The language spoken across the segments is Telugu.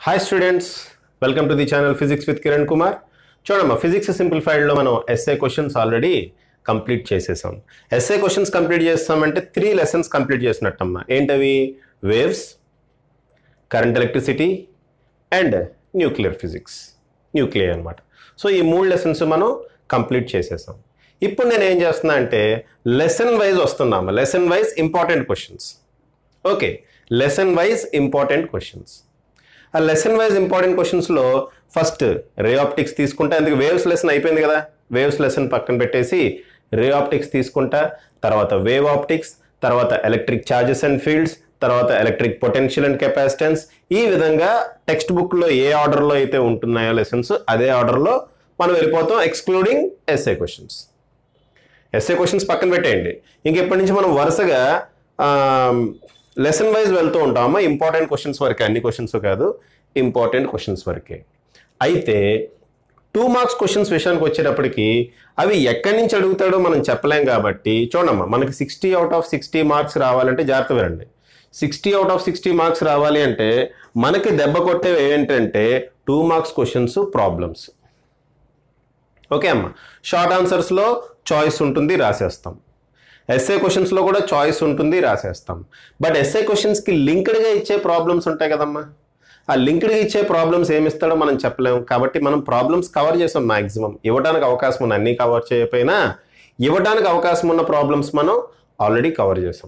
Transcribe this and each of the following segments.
Hi students welcome to the channel physics with Kiran Kumar చూడమ్మా ఫిజిక్స్ సింప్లిఫైడ్లో మనం ఎస్ఏ క్వశ్చన్స్ ఆల్రెడీ కంప్లీట్ చేసేసాం ఎస్ఏ క్వశ్చన్స్ కంప్లీట్ చేస్తామంటే త్రీ లెసన్స్ కంప్లీట్ చేసినట్టమ్మా ఏంటవి waves current electricity and nuclear physics nuclear అనమాట సో ఈ మూడు లెసన్స్ మనం కంప్లీట్ చేసేసాం ఇప్పుడు నేను ఏం చేస్తున్నా అంటే లెసన్ వైజ్ వస్తున్నాము lesson wise important questions okay lesson wise important questions ఆ లెసన్ వైజ్ ఇంపార్టెంట్ క్వశ్చన్స్లో ఫస్ట్ రే ఆప్టిక్స్ తీసుకుంటా అందుకు వేవ్స్ లెసన్ అయిపోయింది కదా వేవ్స్ లెసన్ పక్కన పెట్టేసి రే ఆప్టిక్స్ తీసుకుంటా తర్వాత వేవ్ ఆప్టిక్స్ తర్వాత ఎలక్ట్రిక్ చార్జెస్ అండ్ ఫీల్డ్స్ తర్వాత ఎలక్ట్రిక్ పొటెన్షియల్ అండ్ కెపాసిటెన్స్ ఈ విధంగా టెక్స్ట్ బుక్లో ఏ ఆర్డర్లో అయితే ఉంటున్నాయో లెసన్స్ అదే ఆర్డర్లో మనం వెళ్ళిపోతాం excluding SA questions SA questions పక్కన పెట్టేయండి ఇంకెప్పటి నుంచి మనం వరుసగా లెసన్ వైజ్ వెళ్తూ ఉంటామా ఇంపార్టెంట్ క్వశ్చన్స్ వరకే అన్ని క్వశ్చన్స్ కాదు ఇంపార్టెంట్ క్వశ్చన్స్ వరకే అయితే టూ మార్క్స్ క్వశ్చన్స్ విషయానికి వచ్చేటప్పటికి అవి ఎక్కడి నుంచి అడుగుతాడో మనం చెప్పలేం కాబట్టి చూడమ్మా మనకి sixty out of sixty marks రావాలంటే జాగ్రత్త వినండి sixty out of sixty marks రావాలి అంటే మనకి దెబ్బ కొట్టేవి ఏంటంటే two marks questions problems okay అమ్మా షార్ట్ ఆన్సర్స్లో చాయిస్ ఉంటుంది రాసేస్తాం ఎస్ఏ క్వశ్చన్స్లో కూడా చాయిస్ ఉంటుంది రాసేస్తాం బట్ ఎస్ఏ క్వశ్చన్స్కి లింక్డ్గా ఇచ్చే ప్రాబ్లమ్స్ ఉంటాయి కదమ్మా ఆ లింక్డ్గా ఇచ్చే ప్రాబ్లమ్స్ ఏమి ఇస్తాడో మనం చెప్పలేము కాబట్టి మనం ప్రాబ్లమ్స్ కవర్ చేసాం మ్యాక్సిమం ఇవ్వడానికి అవకాశం ఉంది అన్నీ కవర్ చేయకపోయినా ఇవ్వడానికి అవకాశం ఉన్న ప్రాబ్లమ్స్ మనం ఆల్రెడీ కవర్ చేసాం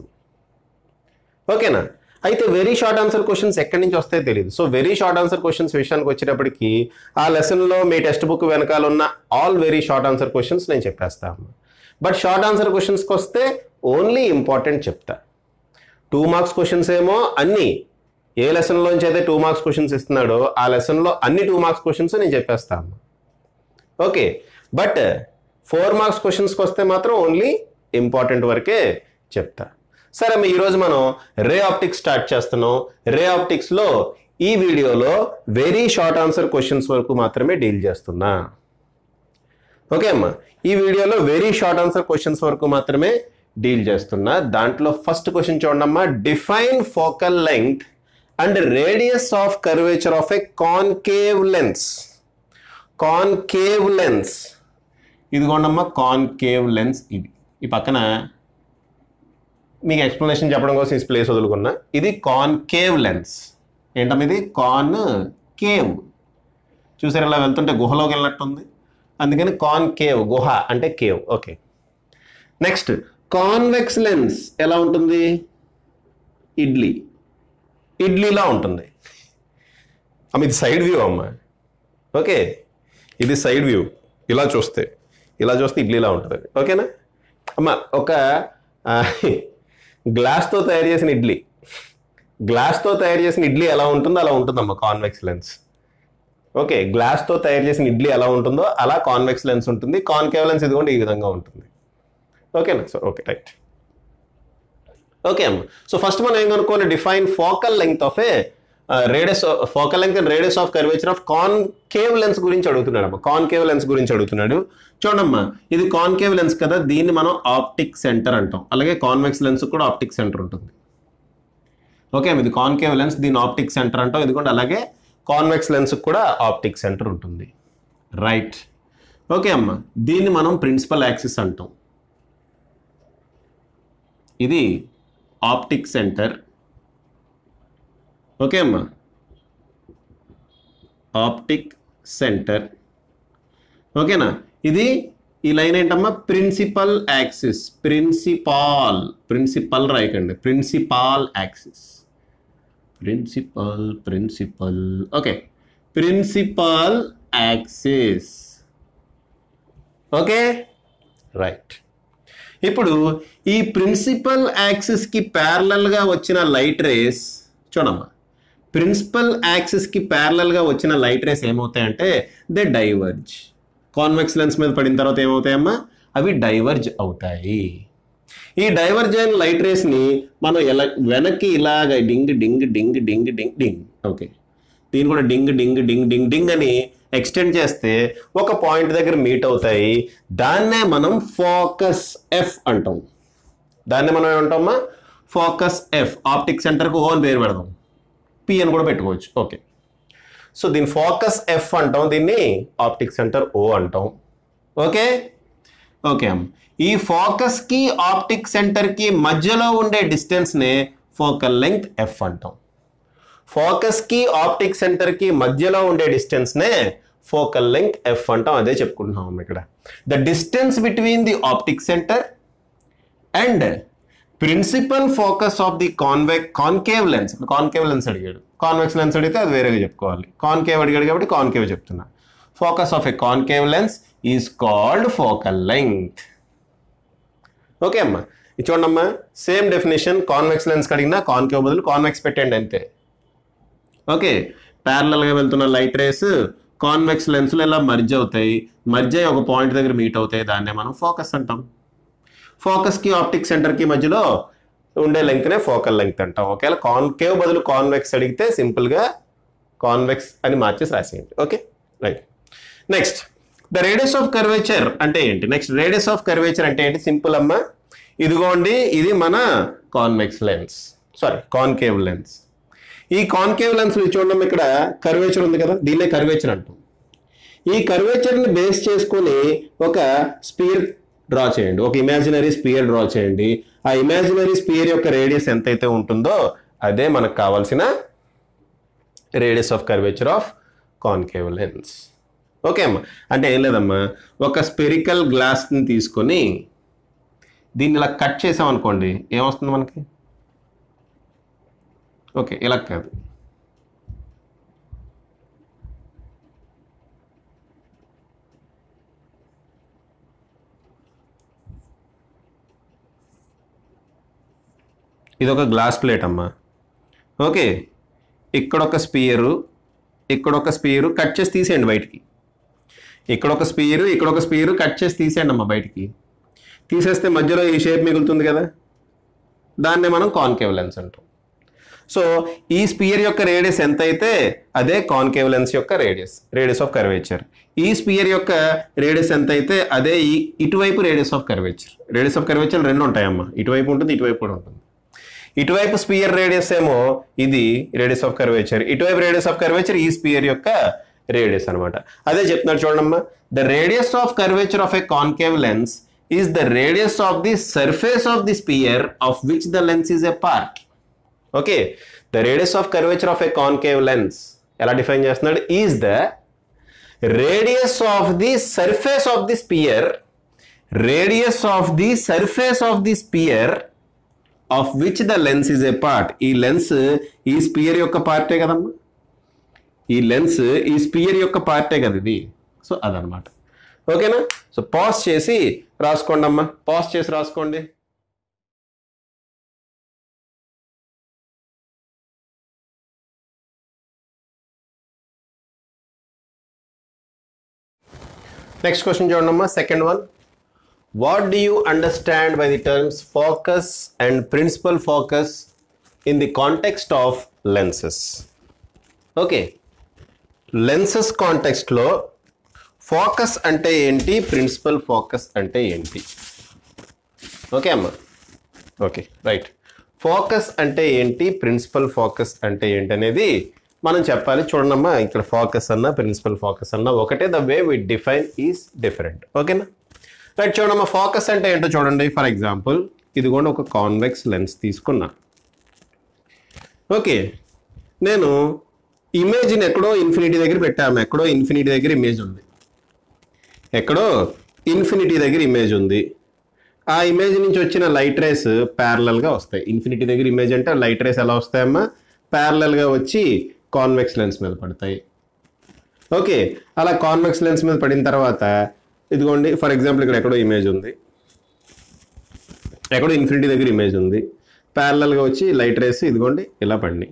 ఓకేనా అయితే వెరీ షార్ట్ ఆన్సర్ క్వశ్చన్స్ ఎక్కడి నుంచి వస్తాయో తెలియదు so very short answer questions విషయానికి వచ్చేటప్పటికి ఆ లెసన్లో మీ టెక్స్ట్ బుక్ వెనకాల ఉన్న all very short answer questions నేను చెప్పేస్తాను బట్ షార్ట్ ఆన్సర్ క్వశ్చన్స్కి వస్తే ఓన్లీ ఇంపార్టెంట్ చెప్తా టూ మార్క్స్ క్వశ్చన్స్ ఏమో అన్నీ ఏ లెసన్లోంచి అయితే టూ మార్క్స్ క్వశ్చన్స్ ఇస్తున్నాడో ఆ లెసన్లో అన్ని టూ మార్క్స్ క్వశ్చన్స్ నేను చెప్పేస్తాను ఓకే బట్ ఫోర్ మార్క్స్ క్వశ్చన్స్కి వస్తే మాత్రం ఓన్లీ ఇంపార్టెంట్ వరకే చెప్తా సరే మీ ఈరోజు మనం రే ఆప్టిక్స్ స్టార్ట్ చేస్తున్నాం రే ఆప్టిక్స్లో ఈ వీడియోలో వెరీ షార్ట్ ఆన్సర్ క్వశ్చన్స్ వరకు మాత్రమే డీల్ చేస్తున్నా ఓకే అమ్మా ఈ వీడియోలో వెరీ షార్ట్ ఆన్సర్ క్వశ్చన్స్ వరకు మాత్రమే డీల్ చేస్తున్నా దాంట్లో ఫస్ట్ క్వశ్చన్ చూడమ్మా define focal length and radius of curvature of a concave lens concave lens ఇదిగోండమ్మా కాన్కేవ్ లెన్స్ ఇది ఈ పక్కన మీకు ఎక్స్ప్లెనేషన్ చెప్పడం కోసం ఈ ప్లేస్ వదులుకున్నా ఇది కాన్కేవ్ లెన్స్ ఏంటమ్మా ఇది కాన్ కేవ్ చూసారు ఇలా వెళ్తుంటే గుహలోకి వెళ్ళినట్టుంది అందుకని కాన్ కేవ్ గుహ అంటే cave okay next convex lens ఎలా ఉంటుంది ఇడ్లీ ఇడ్లీలా ఉంటుంది అమ్మ ఇది సైడ్ వ్యూ అమ్మ ఓకే ఇది సైడ్ వ్యూ ఇలా చూస్తే ఇలా చూస్తే ఇడ్లీలా ఉంటుంది ఓకేనా అమ్మ ఒక ఆ, గ్లాస్తో తయారు చేసిన ఇడ్లీ గ్లాస్తో తయారు చేసిన ఇడ్లీ ఎలా ఉంటుందో అలా ఉంటుందమ్మా కాన్వెక్స్ లెన్స్ ఓకే గ్లాస్తో తయారు చేసిన ఇడ్లీ ఎలా ఉంటుందో అలా కాన్వెక్స్ లెన్స్ ఉంటుంది కాన్కేవ్ లెన్స్ ఇదిగోండి ఈ విధంగా ఉంటుంది ఓకేనా సో ఓకే రైట్ ఓకే అమ్మ సో ఫస్ట్ మనం ఏం కనుక్కోవాలి define focal length of a radius focal length and radius of curvature of concave lens గురించి అడుగుతున్నాడు అమ్మ కాన్కేవ్ లెన్స్ గురించి అడుగుతున్నాడు చూడమ్మా ఇది కాన్కేవ్ లెన్స్ కదా దీన్ని మనం ఆప్టిక్ సెంటర్ అంటాం అలాగే కాన్వెక్స్ లెన్స్ కూడా ఆప్టిక్ సెంటర్ ఉంటుంది ఓకే అమ్మ ఇది కాన్కేవ్ లెన్స్ దీని ఆప్టిక్ సెంటర్ అంటాం ఇది కూడా అలాగే కాన్వెక్స్ లెన్స్ కూడా ఆప్టిక్ సెంటర్ ఉంటుంది రైట్ ఓకే అమ్మ దీన్ని మనం ప్రిన్సిపల్ యాక్సిస్ అంటాం ఇది ఆప్టిక్ సెంటర్ ఓకే అమ్మా ఆప్టిక్ సెంటర్ ఓకేనా ఇది ఈ లైన్ ఏంటమ్మా ప్రిన్సిపల్ యాక్సిస్ ప్రిన్సిపాల్ ప్రిన్సిపల్ రాయకండి principal axis principal principal okay principal axis okay right ఇప్పుడు ఈ ప్రిన్సిపల్ యాక్సిస్కి ప్యారలల్గా వచ్చిన లైట్ రేస్ చూడమ్మా ప్రిన్సిపల్ యాక్సిస్కి ప్యారలల్గా వచ్చిన లైట్ రేస్ ఏమవుతాయంటే దే డైవర్జ్ కాన్వెక్స్ లెన్స్ మీద పడిన తర్వాత ఏమవుతాయమ్మా అవి డైవర్జ్ అవుతాయి ఈ డైవర్జ్ అయిన లైట్ రేస్ని మనం ఎలా వెనక్కి ఇలాగ డింగ్ డింగ్ డింగ్ డింగ్ డింగ్ డింగ్ ఓకే దీన్ని కూడా డింగ్ డింగ్ డింగ్ డింగ్ డింగ్ అని ఎక్స్టెండ్ చేస్తే ఒక పాయింట్ దగ్గర మీట్ అవుతాయి దాన్నే మనం ఫోకస్ ఎఫ్ అంటాం దాన్నే మనం ఏమంటామా ఫోకస్ ఎఫ్ ఆప్టిక్ సెంటర్కు ఓన్ పేరు పెడదాం పి అని కూడా పెట్టుకోవచ్చు ఓకే సో దీని ఫోకస్ ఎఫ్ అంటాం దీన్ని ఆప్టిక్ సెంటర్ ఓ అంటాం ఓకే ఓకే అమ్మ ఈ ఫోకస్ కి ఆప్టిక్ సెంటర్ కి మధ్యలో ఉండే డిస్టెన్స్ నే ఫోకల్ లెంగ్త్ ఎఫ్ అంటాం ఫోకస్ కి ఆప్టిక్ సెంటర్ కి మధ్యలో ఉండే డిస్టెన్స్ నే ఫోకల్ లెంగ్త్ ఎఫ్ అంటాం అదే చెప్పుకుంటున్నాం అమ్మ ఇక్కడ the distance between the optic centre and principal focus of the convex concave lens concave lens అడిగాడు కాన్వెక్స్ లెన్స్ అడిగితే అది వేరేగా చెప్పుకోవాలి కాన్కేవ్ అడిగాడు కాబట్టి కాన్కేవ్ చెప్తున్నా focus of a concave lens is called focal length okay అమ్మా ఇది చూడమ్మా సేమ్ డెఫినేషన్ కాన్వెక్స్ లెన్స్ అడిగినా కాన్కేవ్ బదులు కాన్వెక్స్ పెట్టండి అంతే ఓకే ప్యారలల్గా వెళ్తున్న లైట్ రేస్ కాన్వెక్స్ లెన్స్లు ఇలా మర్జ్ అవుతాయి మర్జ్ అయ్యి ఒక పాయింట్ దగ్గర మీట్ అవుతాయి దాన్నే మనం ఫోకస్ అంటాం ఫోకస్కి ఆప్టిక్ సెంటర్కి మధ్యలో ఉండే లెంగ్త్నే ఫోకల్ లెంగ్త్ అంటాం ఒకవేళ కాన్కేవ్ బదులు కాన్వెక్స్ అడిగితే సింపుల్గా కాన్వెక్స్ అని మార్చేసి రాసేయండి okay right next the radius of curvature అంటే ఏంటి నెక్స్ట్ రేడియస్ ఆఫ్ కర్వేచర్ అంటే ఏంటి సింపుల్ అమ్మా ఇదిగోండి ఇది మన convex lens sorry concave lens ఈ కాన్కేవ్ లెన్స్ చూడడం ఇక్కడ కర్వేచర్ ఉంది కదా దీన్నే కర్వేచర్ అంటాం ఈ కర్వేచర్ని బేస్ చేసుకొని ఒక స్పీర్ డ్రా చేయండి ఒక ఇమాజినరీ స్పియర్ డ్రా చేయండి ఆ ఇమాజినరీ స్పియర్ యొక్క రేడియస్ ఎంతైతే ఉంటుందో అదే మనకు కావాల్సిన radius of curvature of concave lens okay అమ్మా అంటే ఏం లేదమ్మా ఒక స్పెరికల్ గ్లాస్ని తీసుకొని దీన్ని ఇలా కట్ చేసాం అనుకోండి ఏమొస్తుంది మనకి ఓకే ఇలా కాదు ఇది ఒక గ్లాస్ ప్లేట్ అమ్మా ఓకే ఇక్కడ ఒక స్పియరు ఇక్కడ ఒక స్పియరు కట్ చేసి తీసేయండి బయటికి ఇక్కడ ఒక స్పియరు ఇక్కడ ఒక స్పియరు కట్ చేసి తీసేయండి అమ్మా బయటికి తీసేస్తే మధ్యలో ఈ షేప్ మిగులుతుంది కదా దాన్నే మనం కాన్కేవ్ లెన్స్ అంటాం సో ఈ స్పియర్ యొక్క రేడియస్ ఎంత అయితే అదే కాన్కేవ్ లెన్స్ యొక్క రేడియస్ రేడియస్ ఆఫ్ కర్వేచర్ ఈ స్పియర్ యొక్క రేడియస్ ఎంత అయితే అదే ఈ ఇటువైపు radius of curvature radius of curvature రెండు ఉంటాయమ్మా ఇటువైపు ఉంటుంది ఇటువైపు కూడా ఉంటుంది ఇటువైపు స్పియర్ రేడియస్ ఏమో ఇది రేడియస్ ఆఫ్ కర్వేచర్ ఇటువైపు రేడియస్ ఆఫ్ కర్వేచర్ ఈ స్పియర్ యొక్క రేడియస్ అనమాట అదే చెప్తున్నారు చూడమ్మా the radius of curvature of a concave lens is the radius of the surface of the sphere of which the lens is a part okay the radius of curvature of a concave lens ఎలా డిఫైన్ చేస్తున్నాడు is the radius of the surface of the sphere radius of the surface of the sphere of which the lens is a part ఈ లెన్స్ ఈ స్పియర్ యొక్క పార్టే కదమ్మా ఈ లెన్స్ ఈ స్పియర్ యొక్క పార్టే కదా ఇది సో అదనమాట ఓకేనా సో పాజ్ చేసి రాసుకోండి అమ్మా పాజ్ చేసి రాసుకోండి నెక్స్ట్ క్వశ్చన్ చూడండి అమ్మా second one what do you understand by the terms focus and principal focus in the context of lenses okay lenses కాంటెక్స్ట్లో ఫోకస్ అంటే ఏంటి ప్రిన్సిపల్ ఫోకస్ అంటే ఏంటి ఓకే అమ్మా ఓకే రైట్ ఫోకస్ అంటే ఏంటి ప్రిన్సిపల్ ఫోకస్ అంటే ఏంటి అనేది మనం చెప్పాలి చూడమ్మా ఇక్కడ ఫోకస్ అన్న ప్రిన్సిపల్ ఫోకస్ అన్న ఒకటే the way we define is different ఓకేనా రైట్ చూడమ్మా ఫోకస్ అంటే ఏంటో చూడండి ఫర్ ఎగ్జాంపుల్ ఇది కూడా ఒక కాన్వెక్స్ లెన్స్ తీసుకున్నా ఓకే నేను ఇమేజ్ని ఎక్కడో ఇన్ఫినిటీ దగ్గర పెట్టాము ఎక్కడో ఇన్ఫినిటీ దగ్గర ఇమేజ్ ఉంది ఎక్కడో ఇన్ఫినిటీ దగ్గర ఇమేజ్ ఉంది ఆ ఇమేజ్ నుంచి వచ్చిన లైట్ రేస్ ప్యారలల్గా వస్తాయి ఇన్ఫినిటీ దగ్గర ఇమేజ్ అంటే లైట్ రేస్ ఎలా వస్తాయమ్మా ప్యారలల్గా వచ్చి కాన్వెక్స్ లెన్స్ మీద పడతాయి ఓకే అలా కాన్వెక్స్ లెన్స్ మీద పడిన తర్వాత ఇదిగోండి ఫర్ ఎగ్జాంపుల్ ఇక్కడ ఎక్కడో ఇమేజ్ ఉంది ఎక్కడో ఇన్ఫినిటీ దగ్గర ఇమేజ్ ఉంది ప్యారలల్గా వచ్చి లైట్ రేస్ ఇదిగోండి ఇలా పడినాయి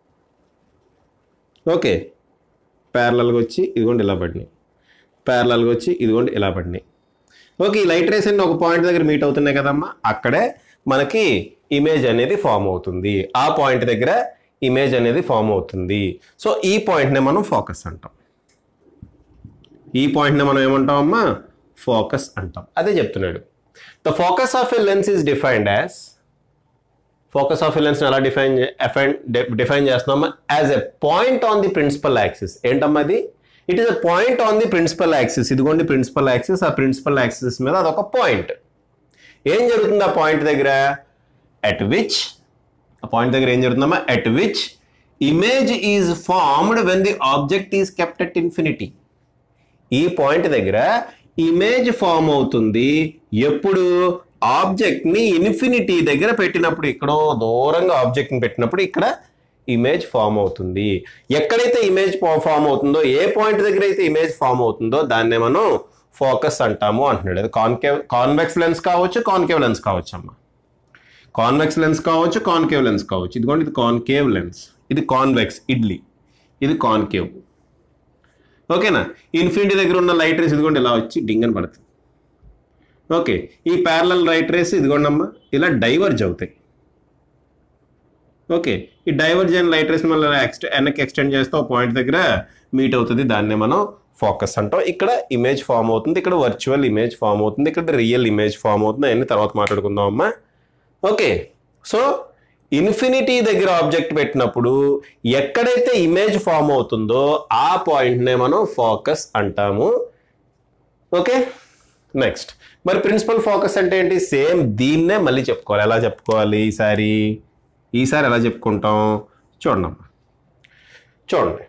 ఓకే ప్యారలల్గా వచ్చి ఇదిగోండి ఇలా పడినాయి ప్యారలల్గా వచ్చి ఇదిగోండి ఇలా పడినాయి ఓకే ఈ లైట్ రేస్ అన్ని ఒక పాయింట్ దగ్గర మీట్ అవుతున్నాయి కదమ్మా అక్కడే మనకి ఇమేజ్ అనేది ఫామ్ అవుతుంది ఆ పాయింట్ దగ్గర ఇమేజ్ అనేది ఫామ్ అవుతుంది సో ఈ పాయింట్నే మనం ఫోకస్ అంటాం ఈ పాయింట్ని మనం ఏమంటాం అమ్మా ఫోకస్ అంటాం అదే చెప్తున్నాడు the focus of a lens is defined as focus of lens ఎలా డిఫైన్ డిఫైన్ చేస్తున్నామా as a point on the principal axis ఏంటమ్మా అది it is a point on the principal axis ఇదిగోండి ప్రిన్సిపల్ యాక్సిస్ ఆ ప్రిన్సిపల్ యాక్సిస్ మీద అదొక పాయింట్ ఏం జరుగుతుంది ఆ పాయింట్ దగ్గర అట్ విచ్ ఆ పాయింట్ దగ్గర ఏం జరుగుతుందమ్మా at which image is formed when the object is kept at infinity ఈ పాయింట్ దగ్గర ఇమేజ్ ఫామ్ అవుతుంది ఎప్పుడు ఆబ్జెక్ట్ ని ఇన్ఫినిటీ దగ్గర పెట్టినప్పుడు ఇక్కడో దూరంగా ఆబ్జెక్ట్ ని పెట్టినప్పుడు ఇక్కడ ఇమేజ్ ఫామ్ అవుతుంది ఎక్కడైతే ఇమేజ్ ఫామ్ అవుతుందో ఏ పాయింట్ దగ్గర అయితే ఇమేజ్ ఫామ్ అవుతుందో దాన్నే మనం ఫోకస్ అంటాము అంటున్నాడు అది కాన్కేవ్ కాన్వెక్స్ లెన్స్ కావచ్చు కాన్కేవ్ లెన్స్ కావచ్చు అమ్మ కాన్వెక్స్ లెన్స్ కావచ్చు కాన్కేవ్ లెన్స్ కావచ్చు ఇదిగోండి ఇది కాన్కేవ్ లెన్స్ ఇది కాన్వెక్స్ ఇడ్లీ ఇది కాన్కేవ్ ఓకేనా ఇన్ఫినిటీ దగ్గర ఉన్న లైట్ రేస్ ఇదిగోండి ఇలా వచ్చి డింగన్ పడుతుంది ఓకే ఈ ప్యారలల్ రైట్ రేస్ ఇదిగోండి అమ్మా ఇలా డైవర్జ్ అవుతాయి ఓకే ఈ డైవర్జ్ అయిన లైట్ రేస్ మళ్ళీ ఎక్స్టె వెనక్కి ఎక్స్టెండ్ చేస్తే ఒక పాయింట్ దగ్గర మీట్ అవుతుంది దాన్నే మనం ఫోకస్ అంటాం ఇక్కడ ఇమేజ్ ఫామ్ అవుతుంది ఇక్కడ వర్చువల్ ఇమేజ్ ఫామ్ అవుతుంది ఇక్కడ రియల్ ఇమేజ్ ఫామ్ అవుతుంది అవన్నీ తర్వాత మాట్లాడుకుందాం అమ్మా ఓకే సో ఇన్ఫినిటీ దగ్గర ఆబ్జెక్ట్ పెట్టినప్పుడు ఎక్కడైతే ఇమేజ్ ఫామ్ అవుతుందో ఆ పాయింట్నే మనం ఫోకస్ అంటాము ఓకే నెక్స్ట్ మరి ప్రిన్సిపల్ ఫోకస్ అంటే ఏంటి సేమ్ దీన్నే మళ్ళీ చెప్పుకోవాలి ఎలా చెప్పుకోవాలి ఈసారి ఈసారి ఎలా చెప్పుకుంటాం చూడండి అమ్మా చూడండి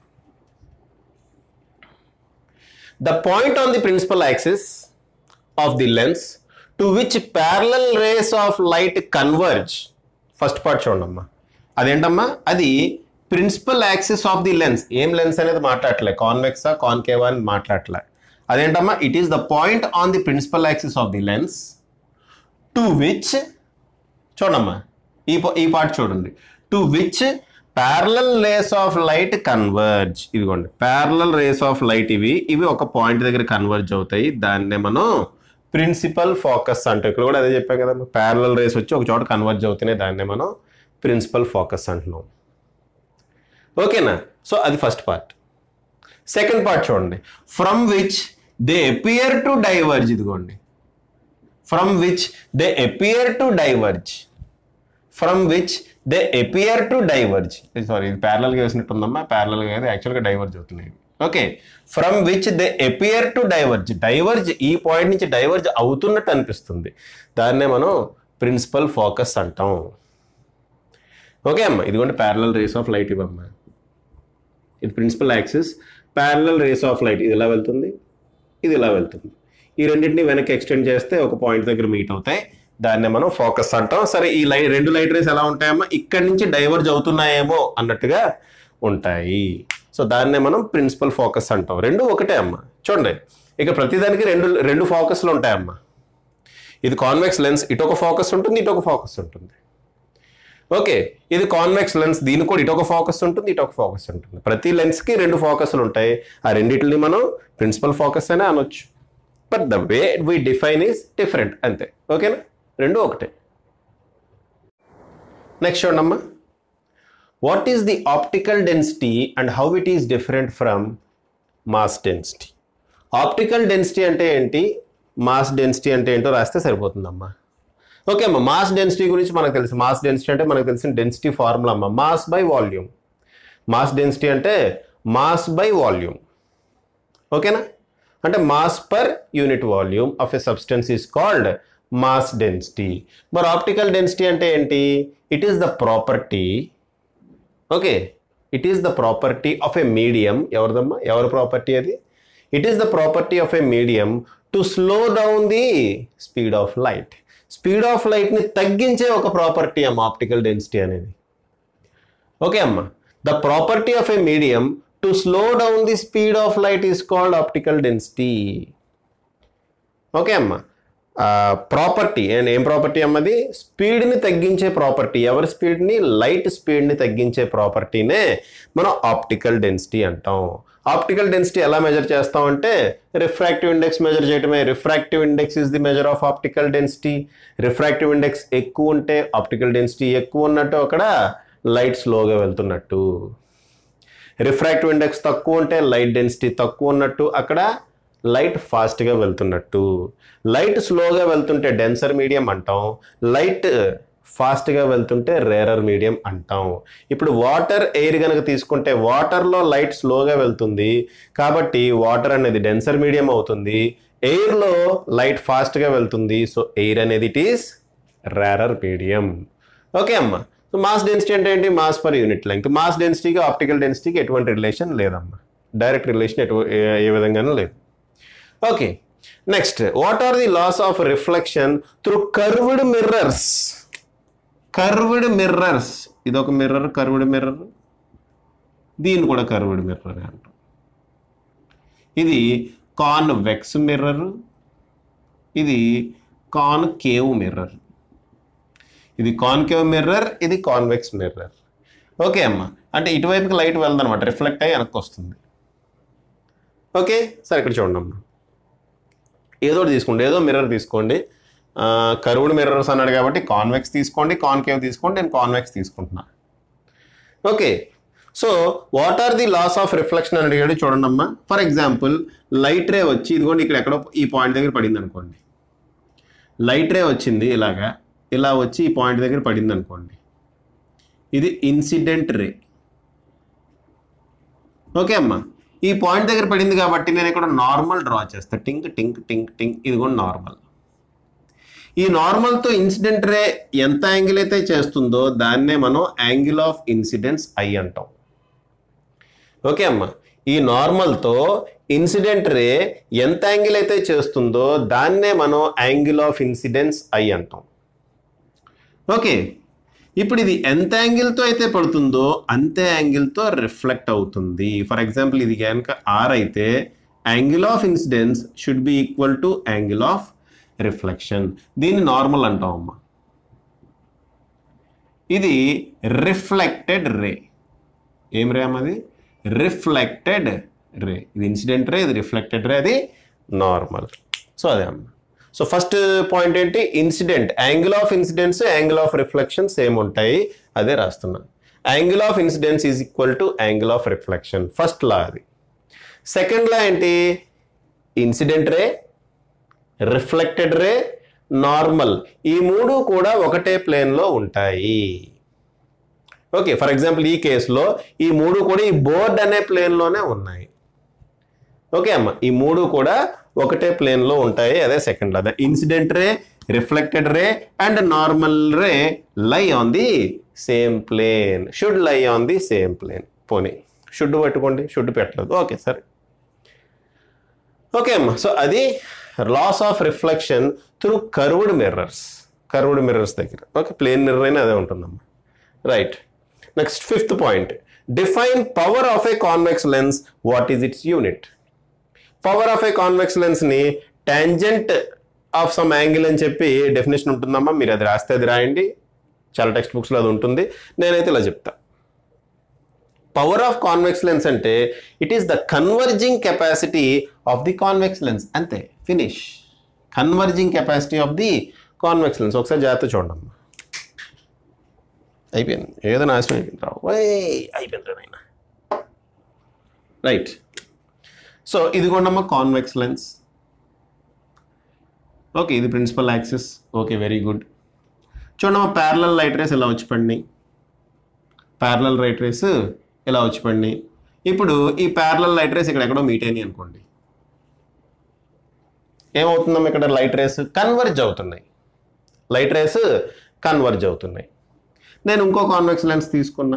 the point on the principal axis of the lens to which parallel rays of light converge first part చూడండి అమ్మా అదేంటమ్మా అది principal axis of the lens ఏం లెన్స్ అనేది మాట్లాడలే కాన్వెక్సా కాన్కేవా అని మాట్లాడలే అదేంటమ్మా it is the point on the principal axis of the lens to which చూడమ్మా ఈ ప- ఈ పార్ట్ చూడండి to which parallel rays of light converge ఇదిగోండి ప్యారలల్ రేస్ ఆఫ్ లైట్ ఇవి ఇవి ఒక పాయింట్ దగ్గర కన్వర్జ్ అవుతాయి దాన్నే మనం ప్రిన్సిపల్ ఫోకస్ అంటే ఇక్కడ కూడా అదే చెప్పాం కదా ప్యారలల్ రేస్ వచ్చి ఒక చోట కన్వర్జ్ అవుతున్నాయి దాన్నే మనం ప్రిన్సిపల్ ఫోకస్ అంటున్నాం ఓకేనా సో అది ఫస్ట్ పార్ట్ సెకండ్ పార్ట్ చూడండి from which they appear to diverge ఇదిగోండి from which they appear to diverge from which they appear to diverge sorry ఇది ప్యారలల్గా వేసినట్టుందమ్మా ప్యారలల్గా కాదు యాక్చువల్గా డైవర్జ్ అవుతున్నాయి okay from which they appear to diverge diverge ఈ పాయింట్ నుంచి డైవర్జ్ అవుతున్నట్టు అనిపిస్తుంది దాన్నే మనం ప్రిన్సిపల్ ఫోకస్ అంటాం ఓకే అమ్మా ఇదిగోండి ప్యారలల్ రేస్ ఆఫ్ లైట్ ఇవ్వమ్మా ఇది principal axis parallel rays of light ఇది ఇలా వెళ్తుంది ఇది ఇలా వెళ్తుంది ఈ రెండింటిని వెనక్కి ఎక్స్టెండ్ చేస్తే ఒక పాయింట్ దగ్గర మీట్ అవుతాయి దాన్నే మనం ఫోకస్ అంటాం సరే ఈ లైట్ రెండు లైట్ రేస్ ఎలా ఉంటాయమ్మా ఇక్కడి నుంచి డైవర్జ్ అవుతున్నాయేమో అన్నట్టుగా ఉంటాయి సో దాన్నే మనం ప్రిన్సిపల్ ఫోకస్ అంటాం రెండు ఒకటే అమ్మా చూడండి ఇక ప్రతిదానికి రెండు రెండు ఫోకస్లు ఉంటాయమ్మా ఇది కాన్వెక్స్ లెన్స్ ఇటు ఒక ఫోకస్ ఉంటుంది ఇటు ఒక ఫోకస్ ఉంటుంది ఓకే ఇది కాన్వెక్స్ లెన్స్ దీనికి కూడా ఇటు ఒక ఫోకస్ ఉంటుంది ఇటు ఒక ఫోకస్ ఉంటుంది ప్రతి లెన్స్కి రెండు ఫోకస్లు ఉంటాయి ఆ రెండింటిని మనం ప్రిన్సిపల్ ఫోకస్ అనే అనొచ్చు but the way we define is different అంతే ఓకేనా రెండు ఒకటే నెక్స్ట్ చూడమ్మా what is the optical density and how it is different from mass density optical density అంటే ఏంటి మాస్ డెన్సిటీ అంటే ఏంటో రాస్తే సరిపోతుందమ్మా ఓకే అమ్మా మాస్ డెన్సిటీ గురించి మనకు తెలుసు మాస్ డెన్సిటీ అంటే మనకు తెలిసిన డెన్సిటీ ఫార్ములా అమ్మా mass by volume mass density అంటే మాస్ బై వాల్యూమ్ ఓకేనా అంటే mass per unit volume of a substance is called mass density మరి ఆప్టికల్ డెన్సిటీ అంటే ఏంటి it is the property okay it is the property of a medium ఎవరిదమ్మా ఎవరి ప్రాపర్టీ అది it is the property of a medium to slow down the speed of light speed of లైట్ని తగ్గించే ఒక ప్రాపర్టీ అమ్మ ఆప్టికల్ డెన్సిటీ అనేది ఓకే అమ్మ the property of a medium to slow down the speed of light is called optical density okay అమ్మ ప్రాపర్టీ అండ్ ఏం ప్రాపర్టీ అమ్మది స్పీడ్ని తగ్గించే ప్రాపర్టీ ఎవరి స్పీడ్ని లైట్ స్పీడ్ని తగ్గించే ప్రాపర్టీనే మనం ఆప్టికల్ డెన్సిటీ అంటాం ఆప్టికల్ డెన్సిటీ ఎలా మెజర్ చేస్తామంటే రిఫ్రాక్టివ్ ఇండెక్స్ మెజర్ చేయటమే refractive index is the measure of optical density refractive index ఎక్కువ ఉంటే ఆప్టికల్ డెన్సిటీ ఎక్కువ ఉన్నట్టు అక్కడ లైట్ స్లోగా వెళ్తున్నట్టు రిఫ్రాక్టివ్ ఇండెక్స్ తక్కువ ఉంటే లైట్ డెన్సిటీ తక్కువ ఉన్నట్టు అక్కడ లైట్ ఫాస్ట్గా వెళ్తున్నట్టు లైట్ స్లోగా వెళ్తుంటే డెన్సర్ మీడియం అంటాం లైట్ ఫాస్ట్గా వెళ్తుంటే రేరర్ మీడియం అంటాం ఇప్పుడు వాటర్ ఎయిర్ కనుక తీసుకుంటే వాటర్లో లైట్ స్లోగా వెళ్తుంది కాబట్టి వాటర్ అనేది డెన్సర్ మీడియం అవుతుంది ఎయిర్లో లైట్ ఫాస్ట్గా వెళ్తుంది సో ఎయిర్ అనేది it is rarer medium okay అమ్మా సో మాస్ డెన్సిటీ అంటే ఏంటి mass per unit length mass డెన్సిటీకి ఆప్టికల్ డెన్సిటీకి ఎటువంటి రిలేషన్ లేదమ్మా డైరెక్ట్ రిలేషన్ ఎటు ఏ- ఏ విధంగానూ లేదు okay next what are the laws of reflection through curved mirrors curved mirrors ఇది ఒక మిర్రర్ కర్వ్డ్ మిర్రర్ దీన్ని కూడా కర్వ్డ్ మిర్రర్ అంటాం ఇది కాన్వెక్స్ మిర్రర్ ఇది కాన్కేవ్ మిర్రర్ ఇది కాన్కేవ్ మిర్రర్ ఇది కాన్వెక్స్ మిర్రర్ ఓకే అమ్మా అంటే ఇటువైపుకి లైట్ వెళ్దనమాట రిఫ్లెక్ట్ అయ్యి వెనక్కి వస్తుంది ఓకే సరే ఇక్కడ చూడండి అమ్మా ఏదో ఒకటి తీసుకోండి ఏదో మిర్రర్ తీసుకోండి కరువుడ్ మిర్రర్స్ అన్నాడు కాబట్టి కాన్వెక్స్ తీసుకోండి కాన్కేవ్ తీసుకోండి నేను కాన్వెక్స్ తీసుకుంటున్నా okay so what are the laws of reflection అని అడిగాడు చూడండి అమ్మా ఫర్ ఎగ్జాంపుల్ లైట్ రే వచ్చి ఇదిగోండి ఇక్కడ ఎక్కడో ఈ పాయింట్ దగ్గర పడింది అనుకోండి లైట్ రే వచ్చింది ఇలాగా ఇలా వచ్చి ఈ పాయింట్ దగ్గర పడింది అనుకోండి ఇది ఇన్సిడెంట్ రే ఓకే అమ్మా ఈ పాయింట్ దగ్గర పడింది కాబట్టి నేను ఇక్కడ నార్మల్ డ్రా చేస్తా టింక్ టింక్ టింక్ టింక్ ఇది కూడా నార్మల్ ఈ నార్మల్తో ఇన్సిడెంట్ రే ఎంత యాంగిల్ అయితే చేస్తుందో దాన్నే మనం యాంగిల్ ఆఫ్ ఇన్సిడెన్స్ ఐ అంటాం ఓకే అమ్మా ఈ నార్మల్తో ఇన్సిడెంట్ రే ఎంత యాంగిల్ అయితే చేస్తుందో దాన్నే మనం యాంగిల్ ఆఫ్ ఇన్సిడెన్స్ ఐ అంటాం ఓకే ఇప్పుడు ఇది ఎంత యాంగిల్తో అయితే పడుతుందో అంతే యాంగిల్తో రిఫ్లెక్ట్ అవుతుంది ఫర్ ఎగ్జాంపుల్ ఇది కనుక ఆర్ అయితే angle of incidence should be equal to angle of reflection దీన్ని నార్మల్ అంటాం అమ్మా ఇది రిఫ్లెక్టెడ్ రే ఏం రే అమ్మది రిఫ్లెక్టెడ్ రే ఇది ఇన్సిడెంట్ రే ఇది రిఫ్లెక్టెడ్ రే అది నార్మల్ సో అదే అమ్మ సో ఫస్ట్ పాయింట్ ఏంటి incident angle of incidence angle of reflection same ఉంటాయి అదే రాస్తున్నా angle of incidence is equal to angle of reflection first law అది సెకండ్ లా ఏంటి incident ray reflected ray normal ఈ మూడు కూడా ఒకటే ప్లేన్లో ఉంటాయి ఓకే ఫర్ ఎగ్జాంపుల్ ఈ కేసులో ఈ మూడు కూడా ఈ బోర్డ్ అనే ప్లేన్లోనే ఉన్నాయి ఓకే అమ్మ ఈ మూడు కూడా ఒకటే ప్లేన్లో ఉంటాయి అదే second law incident ray reflected ray and normal ray lie on the same plane should lie on the same plane పోనీ షుడ్ పెట్టుకోండి షుడ్ పెట్టలేదు ఓకే సరే ఓకే అమ్మా సో అది laws of reflection through curved mirrors curved mirrors దగ్గర ఓకే ప్లేన్ మిర్రర్ అయినా అదే ఉంటుందమ్మా right next fifth point define power of a convex lens what is its unit power of a convex లెన్స్ని టాంజెంట్ ఆఫ్ సమ్ యాంగిల్ అని చెప్పి డెఫినేషన్ ఉంటుందమ్మా మీరు అది రాస్తే అది రాయండి చాలా టెక్స్ట్ బుక్స్లో అది ఉంటుంది నేనైతే ఇలా చెప్తా పవర్ ఆఫ్ కాన్వెక్స్ లెన్స్ అంటే it is the converging capacity of the convex lens అంతే finish converging capacity of the convex lens ఒకసారి జాగ్రత్త చూడండి అయిపోయింది ఏదో నాశనం అయిపోయింది రావు అయిపోయింది నాయన రైట్ సో ఇదిగోండమ్మ కాన్వెక్స్ లెన్స్ ఓకే ఇది principal axis okay very good చూడమ్మా ప్యారలల్ లైట్ రేస్ ఇలా వచ్చి పడినాయి ప్యారలల్ లైట్ రేస్ ఇలా వచ్చి పడినాయి ఇప్పుడు ఈ ప్యారలల్ లైట్ రేస్ ఇక్కడ ఎక్కడో మీట్ అయినాయి అనుకోండి ఏమవుతుందమ్మా ఇక్కడ లైట్ రేస్ కన్వర్జ్ అవుతున్నాయి లైట్ రేస్ కన్వర్జ్ అవుతున్నాయి నేను ఇంకో కాన్వెక్స్ లెన్స్ తీసుకున్నా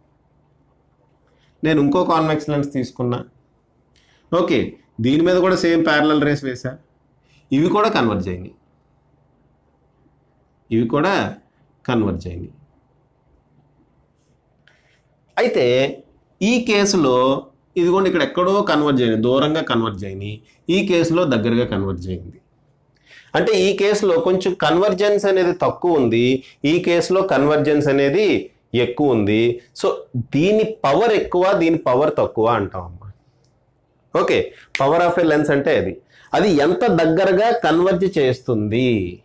నేను ఇంకో కాన్వెక్స్ లెన్స్ తీసుకున్నా ఓకే దీని మీద కూడా సేమ్ ప్యారలల్ రేస్ వేసా ఇవి కూడా కన్వర్జ్ అయినాయి ఇవి కూడా కన్వర్జ్ అయినాయి అయితే ఈ కేసులో ఇదిగోండి ఇక్కడ ఎక్కడో కన్వర్జ్ అయింది దూరంగా కన్వర్జ్ అయినాయి ఈ కేసులో దగ్గరగా కన్వర్జ్ అయింది అంటే ఈ కేసులో కొంచెం కన్వర్జెన్స్ అనేది తక్కువ ఉంది ఈ కేసులో కన్వర్జెన్స్ అనేది ఎక్కువ ఉంది సో దీని పవర్ ఎక్కువ దీని పవర్ తక్కువ అంటాం అమ్మా okay power of a lens అంటే అది అది ఎంత దగ్గరగా కన్వర్జ్ చేస్తుంది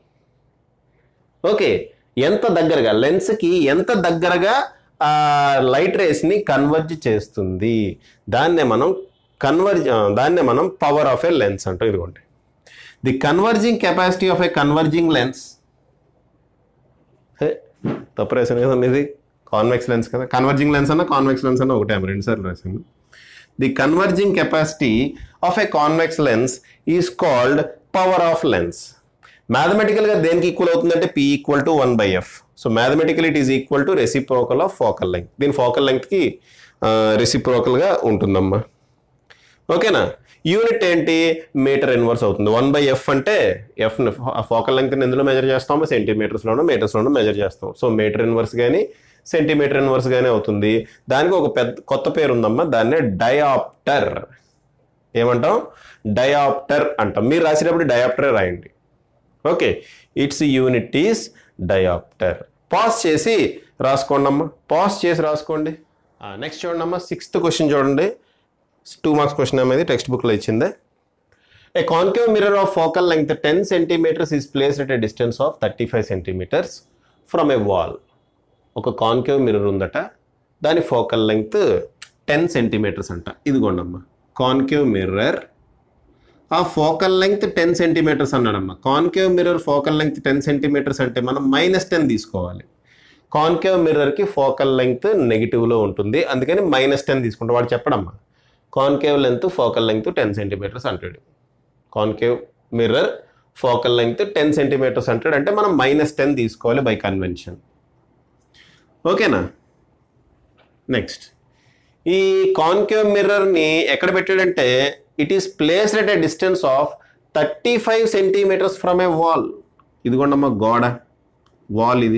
ఓకే ఎంత దగ్గరగా లెన్స్కి ఎంత దగ్గరగా ఆ లైట్ రేస్ని కన్వర్జ్ చేస్తుంది దాన్నే మనం కన్వర్జ్ దాన్నే మనం పవర్ ఆఫ్ ఎ లెన్స్ అంటాం ఇదిగోండి the converging capacity of a converging lens hey తప్పు రాశాను కదండి ఇది కాన్వెక్స్ లెన్స్ కదా కన్వర్జింగ్ లెన్స్ అన్న కాన్వెక్స్ లెన్స్ అన్న ఒకటే రెండు సార్లు రాశాను the converging capacity of a convex lens is called power of lens మ్యాథమెటికల్గా దేనికి ఈక్వల్ అవుతుందంటే P equal to one by F so mathematical it is equal to reciprocal of focal length దీని ఫోకల్ లెంగ్త్కి రెసిప్రోకల్గా ఉంటుందమ్మా ఓకేనా యూనిట్ ఏంటి మీటర్ ఇన్వర్స్ అవుతుంది వన్ బై ఎఫ్ అంటే ఎఫ్ ఫోకల్ లెంగ్త్ ఎందులో మెజర్ చేస్తామో సెంటీమీటర్స్లోనో మీటర్స్లోనో మెజర్ చేస్తాం సో మీటర్ ఇన్వర్స్ కానీ సెంటీమీటర్ ఇన్వర్స్ కానీ అవుతుంది దానికి ఒక పెద్ద కొత్త పేరు ఉందమ్మా దాన్నే డయాప్టర్ ఏమంటాం డయాప్టర్ అంటాం మీరు రాసేటప్పుడు డయాప్టరే రాయండి okay its unit is dioptre pass చేసి రాసుకోండి అమ్మా పాస్ చేసి రాసుకోండి నెక్స్ట్ చూడండి అమ్మా సిక్స్త్ క్వశ్చన్ చూడండి టూ మార్క్స్ క్వశ్చన్ అనేది టెక్స్ట్ బుక్లో ఇచ్చిందే a concave mirror of focal length ten centimetres is placed at a distance of thirty five centimetres from a wall ఒక కాన్కేవ్ మిర్రర్ ఉందట దాని ఫోకల్ లెంగ్త్ టెన్ సెంటీమీటర్స్ అంట ఇదిగోండమ్మా కాన్కేవ్ మిర్రర్ ఆ ఫోకల్ లెంగ్త్ టెన్ సెంటీమీటర్స్ అన్నాడమ్మా concave mirror focal length ten centimetres అంటే మనం మైనస్ టెన్ తీసుకోవాలి కాన్కేవ్ మిర్రర్కి ఫోకల్ లెంగ్త్ నెగిటివ్లో ఉంటుంది అందుకని మైనస్ టెన్ తీసుకుంటాం వాడు చెప్పడమ్మా concave length focal length ten centimetres అంటాడు concave mirror focal length ten centimetres అంటాడు అంటే మనం మైనస్ టెన్ తీసుకోవాలి బై కన్వెన్షన్ ఓకేనా నెక్స్ట్ ఈ కాన్కేవ్ మిర్రర్ని ఎక్కడ పెట్టాడంటే it is placed at a distance of thirty five centimetres from a wall ఇదిగోండమ్మా గోడ వాల్ ఇది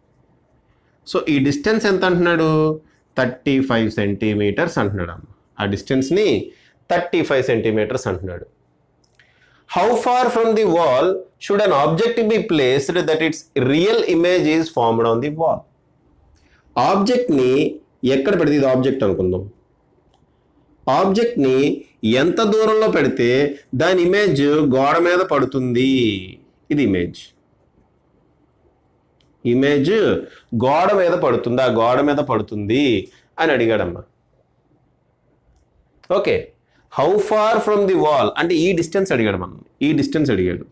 సో ఈ డిస్టెన్స్ ఎంత అంటున్నాడు థర్టీ ఫైవ్ సెంటీమీటర్స్ అంటున్నాడు అమ్మ ఆ డిస్టెన్స్ని థర్టీ ఫైవ్ సెంటీమీటర్స్ అంటున్నాడు how far from the wall should an object be placed that its real image is formed on the wall ఆబ్జెక్ట్ని ఎక్కడ పెడితే ఇది ఆబ్జెక్ట్ అనుకుందాం ఆబ్జెక్ట్ని ఎంత దూరంలో పెడితే దాని ఇమేజ్ గోడ మీద పడుతుంది ఇది ఇమేజ్ ఇమేజ్ గోడ మీద పడుతుంది ఆ గోడ మీద పడుతుంది అని అడిగాడమ్మా okay how far from the wall అంటే ఈ డిస్టెన్స్ అడిగాడు మనం ఈ డిస్టెన్స్ అడిగాడు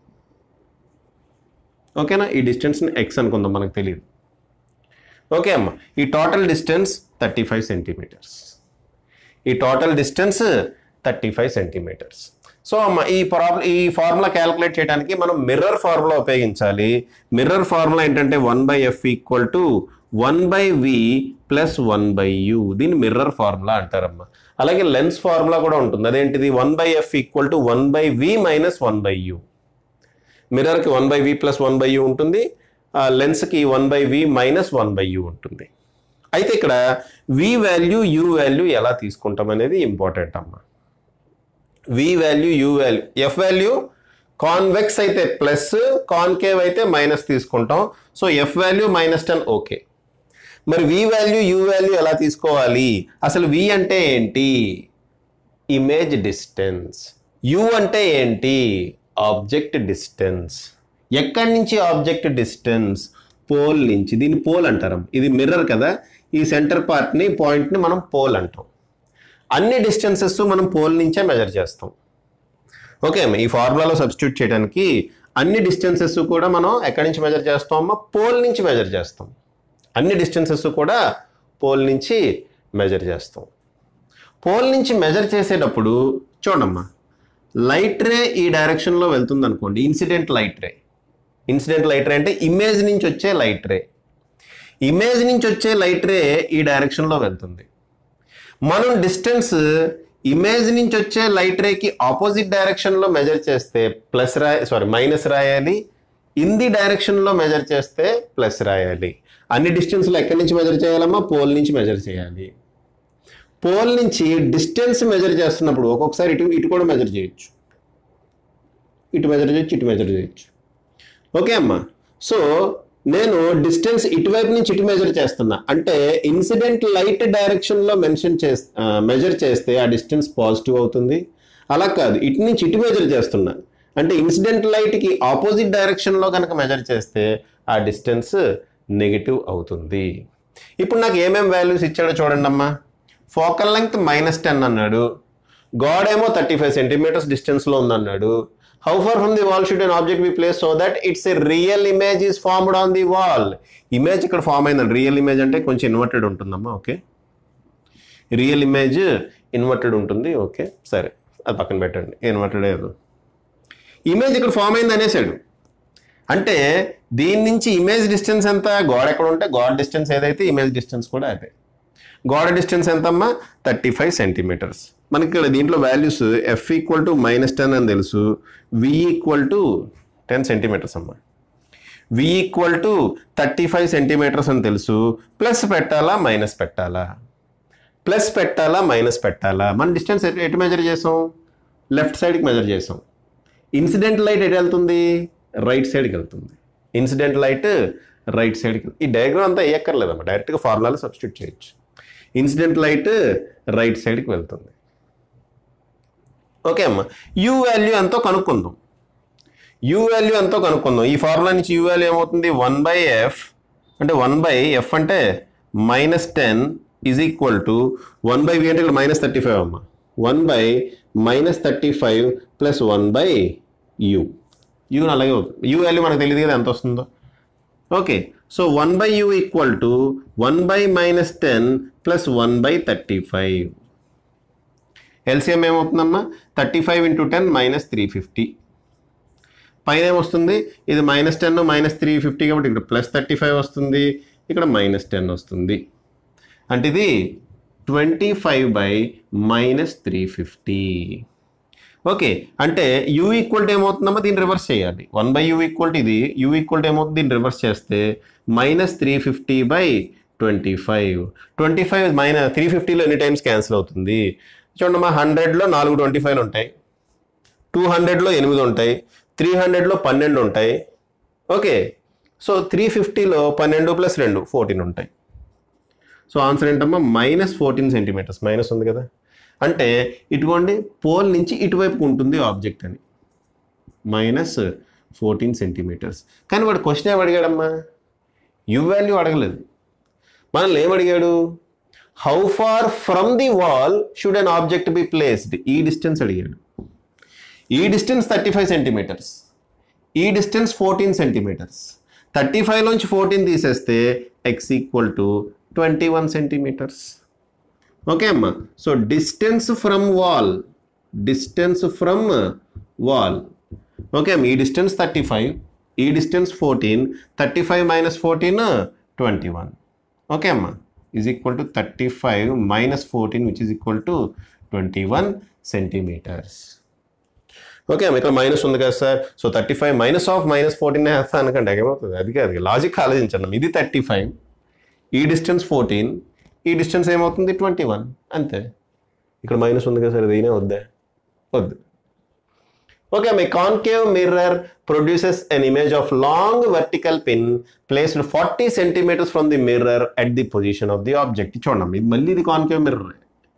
ఓకేనా ఈ డిస్టెన్స్ని ఎక్స్ అనుకుందాం మనకు తెలియదు ఓకే అమ్మ ఈ total distance thirty five centimetres ఈ total distance thirty five centimetres so అమ్మ ఈ ప్రాబ్లం ఈ ఫార్ములా క్యాలిక్యులేట్ చేయడానికి మనం మిర్రర్ ఫార్ములా ఉపయోగించాలి మిర్రర్ ఫార్ములా ఏంటంటే one by F equal to one by V plus one by U దీన్ని మిర్రర్ ఫార్ములా అంటారమ్మా అలాగే లెన్స్ ఫార్ములా కూడా ఉంటుంది అదేంటిది one by F equal to one by V minus one by U మిర్రర్కి one by V plus one by U ఉంటుంది ఆ లెన్స్కి one by V minus one by U ఉంటుంది అయితే ఇక్కడ వి వాల్యూ యూ వాల్యూ ఎలా తీసుకుంటాం అనేది ఇంపార్టెంట్ అమ్మా V value U value F value convex అయితే ప్లస్ కాన్కేవ్ అయితే మైనస్ తీసుకుంటాం so F value minus ten okay మరి వి వాల్యూ యూ వాల్యూ ఎలా తీసుకోవాలి అసలు వి అంటే ఏంటి ఇమేజ్ డిస్టెన్స్ యు అంటే ఏంటి ఆబ్జెక్ట్ డిస్టెన్స్ ఎక్కడి నుంచి ఆబ్జెక్ట్ డిస్టెన్స్ పోల్ నుంచి దీన్ని పోల్ అంటారు ఇది మిర్రర్ కదా ఈ సెంటర్ పార్ట్ని పాయింట్ని మనం పోల్ అంటాం అన్ని డిస్టెన్సెస్ మనం పోల్ నుంచే మెజర్ చేస్తాం ఓకే అమ్మ ఈ ఫార్ములాలో సబ్స్టిట్యూట్ చేయడానికి అన్ని డిస్టెన్సెస్ కూడా మనం ఎక్కడి నుంచి మెజర్ చేస్తాం అమ్మ పోల్ నుంచి మెజర్ చేస్తాం అన్ని డిస్టెన్సెస్ కూడా పోల్ నుంచి మెజర్ చేస్తాం పోల్ నుంచి మెజర్ చేసేటప్పుడు చూడమ్మా లైట్ రే ఈ డైరెక్షన్లో వెళ్తుంది అనుకోండి incident light ray incident light ray అంటే ఇమేజ్ నుంచి వచ్చే లైట్ రే ఇమేజ్ నుంచి వచ్చే లైట్ రే ఈ డైరెక్షన్లో వెళ్తుంది మనం డిస్టెన్స్ ఇమేజ్ నుంచి వచ్చే లైట్ రేకి ఆపోజిట్ డైరెక్షన్లో మెజర్ చేస్తే ప్లస్ రాయ సారీ మైనస్ రాయాలి ఇన్ ది డైరెక్షన్లో మెజర్ చేస్తే ప్లస్ రాయాలి అన్ని డిస్టెన్స్లో ఎక్కడి నుంచి మెజర్ చేయాలమ్మా పోల్ నుంచి మెజర్ చేయాలి పోల్ నుంచి డిస్టెన్స్ మెజర్ చేస్తున్నప్పుడు ఒక్కొక్కసారి ఇటు ఇటు కూడా మెజర్ చేయొచ్చు ఇటు మెజర్ చేయొచ్చు ఇటు మెజర్ చేయొచ్చు ఓకే అమ్మా సో నేను డిస్టెన్స్ ఇటువైపు నుంచి ఇటు మెజర్ చేస్తున్నా అంటే ఇన్సిడెంట్ లైట్ డైరెక్షన్లో మెన్షన్ చేస్ మెజర్ చేస్తే ఆ డిస్టెన్స్ పాజిటివ్ అవుతుంది అలా కాదు ఇటు నుంచి ఇటు మెజర్ చేస్తున్నా అంటే ఇన్సిడెంట్ లైట్కి ఆపోజిట్ డైరెక్షన్లో కనుక మెజర్ చేస్తే ఆ డిస్టెన్స్ నెగిటివ్ అవుతుంది ఇప్పుడు నాకు ఏమేం వాల్యూస్ ఇచ్చాడో చూడండి అమ్మా ఫోకల్ లెంగ్త్ మైనస్ టెన్ అన్నాడు గోడ ఏమో థర్టీ ఫైవ్ సెంటీమీటర్స్ డిస్టెన్స్లో ఉందన్నాడు how far from the wall should an object be place so that its a real image is formed on the wall image ఇక్కడ ఫామ్ అయిందండి రియల్ ఇమేజ్ అంటే కొంచెం ఇన్వర్టెడ్ ఉంటుందమ్మా ఓకే రియల్ ఇమేజ్ ఇన్వర్టెడ్ ఉంటుంది ఓకే సరే అది పక్కన పెట్టండి ఇన్వర్టెడ్ ఏదో ఇమేజ్ ఇక్కడ ఫామ్ అయింది అనేసాడు అంటే దీని నుంచి ఇమేజ్ డిస్టెన్స్ ఎంత గోడ ఎక్కడ ఉంటే గోడ డిస్టెన్స్ ఏదైతే ఇమేజ్ డిస్టెన్స్ కూడా అదే గోడ డిస్టెన్స్ ఎంతమ్మా థర్టీ ఫైవ్ సెంటీమీటర్స్ మనకి ఇక్కడ దీంట్లో values F equal to minus ten అని తెలుసు V equal to ten centimetres అమ్మా V equal to thirty five centimetres అని తెలుసు ప్లస్ పెట్టాలా మైనస్ పెట్టాలా ప్లస్ పెట్టాలా మైనస్ పెట్టాలా మన డిస్టెన్స్ ఎటు ఎటు మెజర్ చేసాం లెఫ్ట్ సైడ్కి మెజర్ చేసాం ఇన్సిడెంట్ లైట్ ఎటు వెళ్తుంది రైట్ సైడ్కి వెళ్తుంది ఇన్సిడెంట్ లైట్ రైట్ సైడ్కి ఈ డయాగ్రామ్ అంతా వేయక్కర్లేదమ్మా డైరెక్ట్గా ఫార్ములాలో సబ్స్టిట్యూట్ చేయొచ్చు ఇన్సిడెంట్ లైట్ రైట్ సైడ్కి వెళ్తుంది ఓకే అమ్మా యూ వాల్యూ ఎంతో కనుక్కుందాం యూ వాల్యూ ఎంతో కనుక్కుందాం ఈ ఫార్ములా నుంచి యూ వాల్యూ ఏమవుతుంది వన్ బై ఎఫ్ అంటే వన్ బై ఎఫ్ అంటే minus ten is equal to one by V అంటే ఇక్కడ మైనస్ థర్టీ ఫైవ్ అమ్మా one by minus thirty five plus one by U U అలాగే అవుతుంది యూ వాల్యూ మనకు తెలియదు కదా ఎంత వస్తుందో okay so one by U equal to one by minus ten plus one by thirty five LCM ఏమవుతుందమ్మా thirty five into ten minus three fifty పైన ఏమొస్తుంది ఇది minus ten minus three fifty కాబట్టి ఇక్కడ ప్లస్ థర్టీ ఫైవ్ వస్తుంది ఇక్కడ మైనస్ టెన్ వస్తుంది అంటే ఇది twenty five by minus three fifty okay అంటే యూ ఈక్వల్ టు ఏమవుతుందమ్మా దీన్ని రివర్స్ చేయాలి one by U equal to ఇది యూ ఈక్వల్ టు ఏమవుతుంది దీన్ని రివర్స్ చేస్తే minus three fifty by twenty five twenty five minus three ఫిఫ్టీలో ఎన్ని టైమ్స్ క్యాన్సిల్ అవుతుంది చూడమ్మా హండ్రెడ్లో నాలుగు ట్వంటీ ఫైవ్లు ఉంటాయి టూ హండ్రెడ్లో ఎనిమిది ఉంటాయి త్రీ హండ్రెడ్లో పన్నెండు ఉంటాయి ఓకే సో త్రీ ఫిఫ్టీలో పన్నెండు ప్లస్ రెండు ఫోర్టీన్ ఉంటాయి సో ఆన్సర్ ఏంటమ్మా మైనస్ ఫోర్టీన్ సెంటీమీటర్స్ మైనస్ ఉంది కదా అంటే ఇటుకోండి పోల్ నుంచి ఇటువైపు ఉంటుంది ఆబ్జెక్ట్ అని మైనస్ ఫోర్టీన్ సెంటీమీటర్స్ కానీ వాడు క్వశ్చన్ ఏం అడిగాడమ్మా యు వాల్యూ అడగలేదు మనల్ని ఏం అడిగాడు how far from the wall should an object be placed ఈ డిస్టెన్స్ అడిగాడు ఈ డిస్టెన్స్ థర్టీ ఫైవ్ సెంటీమీటర్స్ ఈ డిస్టెన్స్ ఫోర్టీన్ సెంటీమీటర్స్ థర్టీ ఫైవ్లోంచి ఫోర్టీన్ తీసేస్తే X equal to twenty one centimetres okay అమ్మా so distance from wall distance from wall okay అమ్మ ఈ డిస్టెన్స్ థర్టీ ఫైవ్ ఈ distance fourteen thirty five minus fourteen twenty one okay అమ్మా is equal to thirty five minus fourteen which is equal to twenty one centimetres okay అమ్మ ఇక్కడ మైనస్ ఉంది కదా sir so thirty five minus of minus fourteen వేస్తా అనకండి ఏమవుతుంది అది కాదు లాజిక్ ఆలోచించండి ఇది థర్టీ ఫైవ్ ఈ డిస్టెన్స్ ఫోర్టీన్ ఈ డిస్టెన్స్ ఏమవుతుంది ట్వంటీ వన్ అంతే ఇక్కడ మైనస్ ఉంది కదా సార్ దీనే వద్దే వద్దు ఓకే మీ concave mirror produces an image of long vertical pin placed forty centimetres from the mirror at the position of the object చూడండి ఇది మళ్ళీ ఇది కాన్కేవ్ మిర్రర్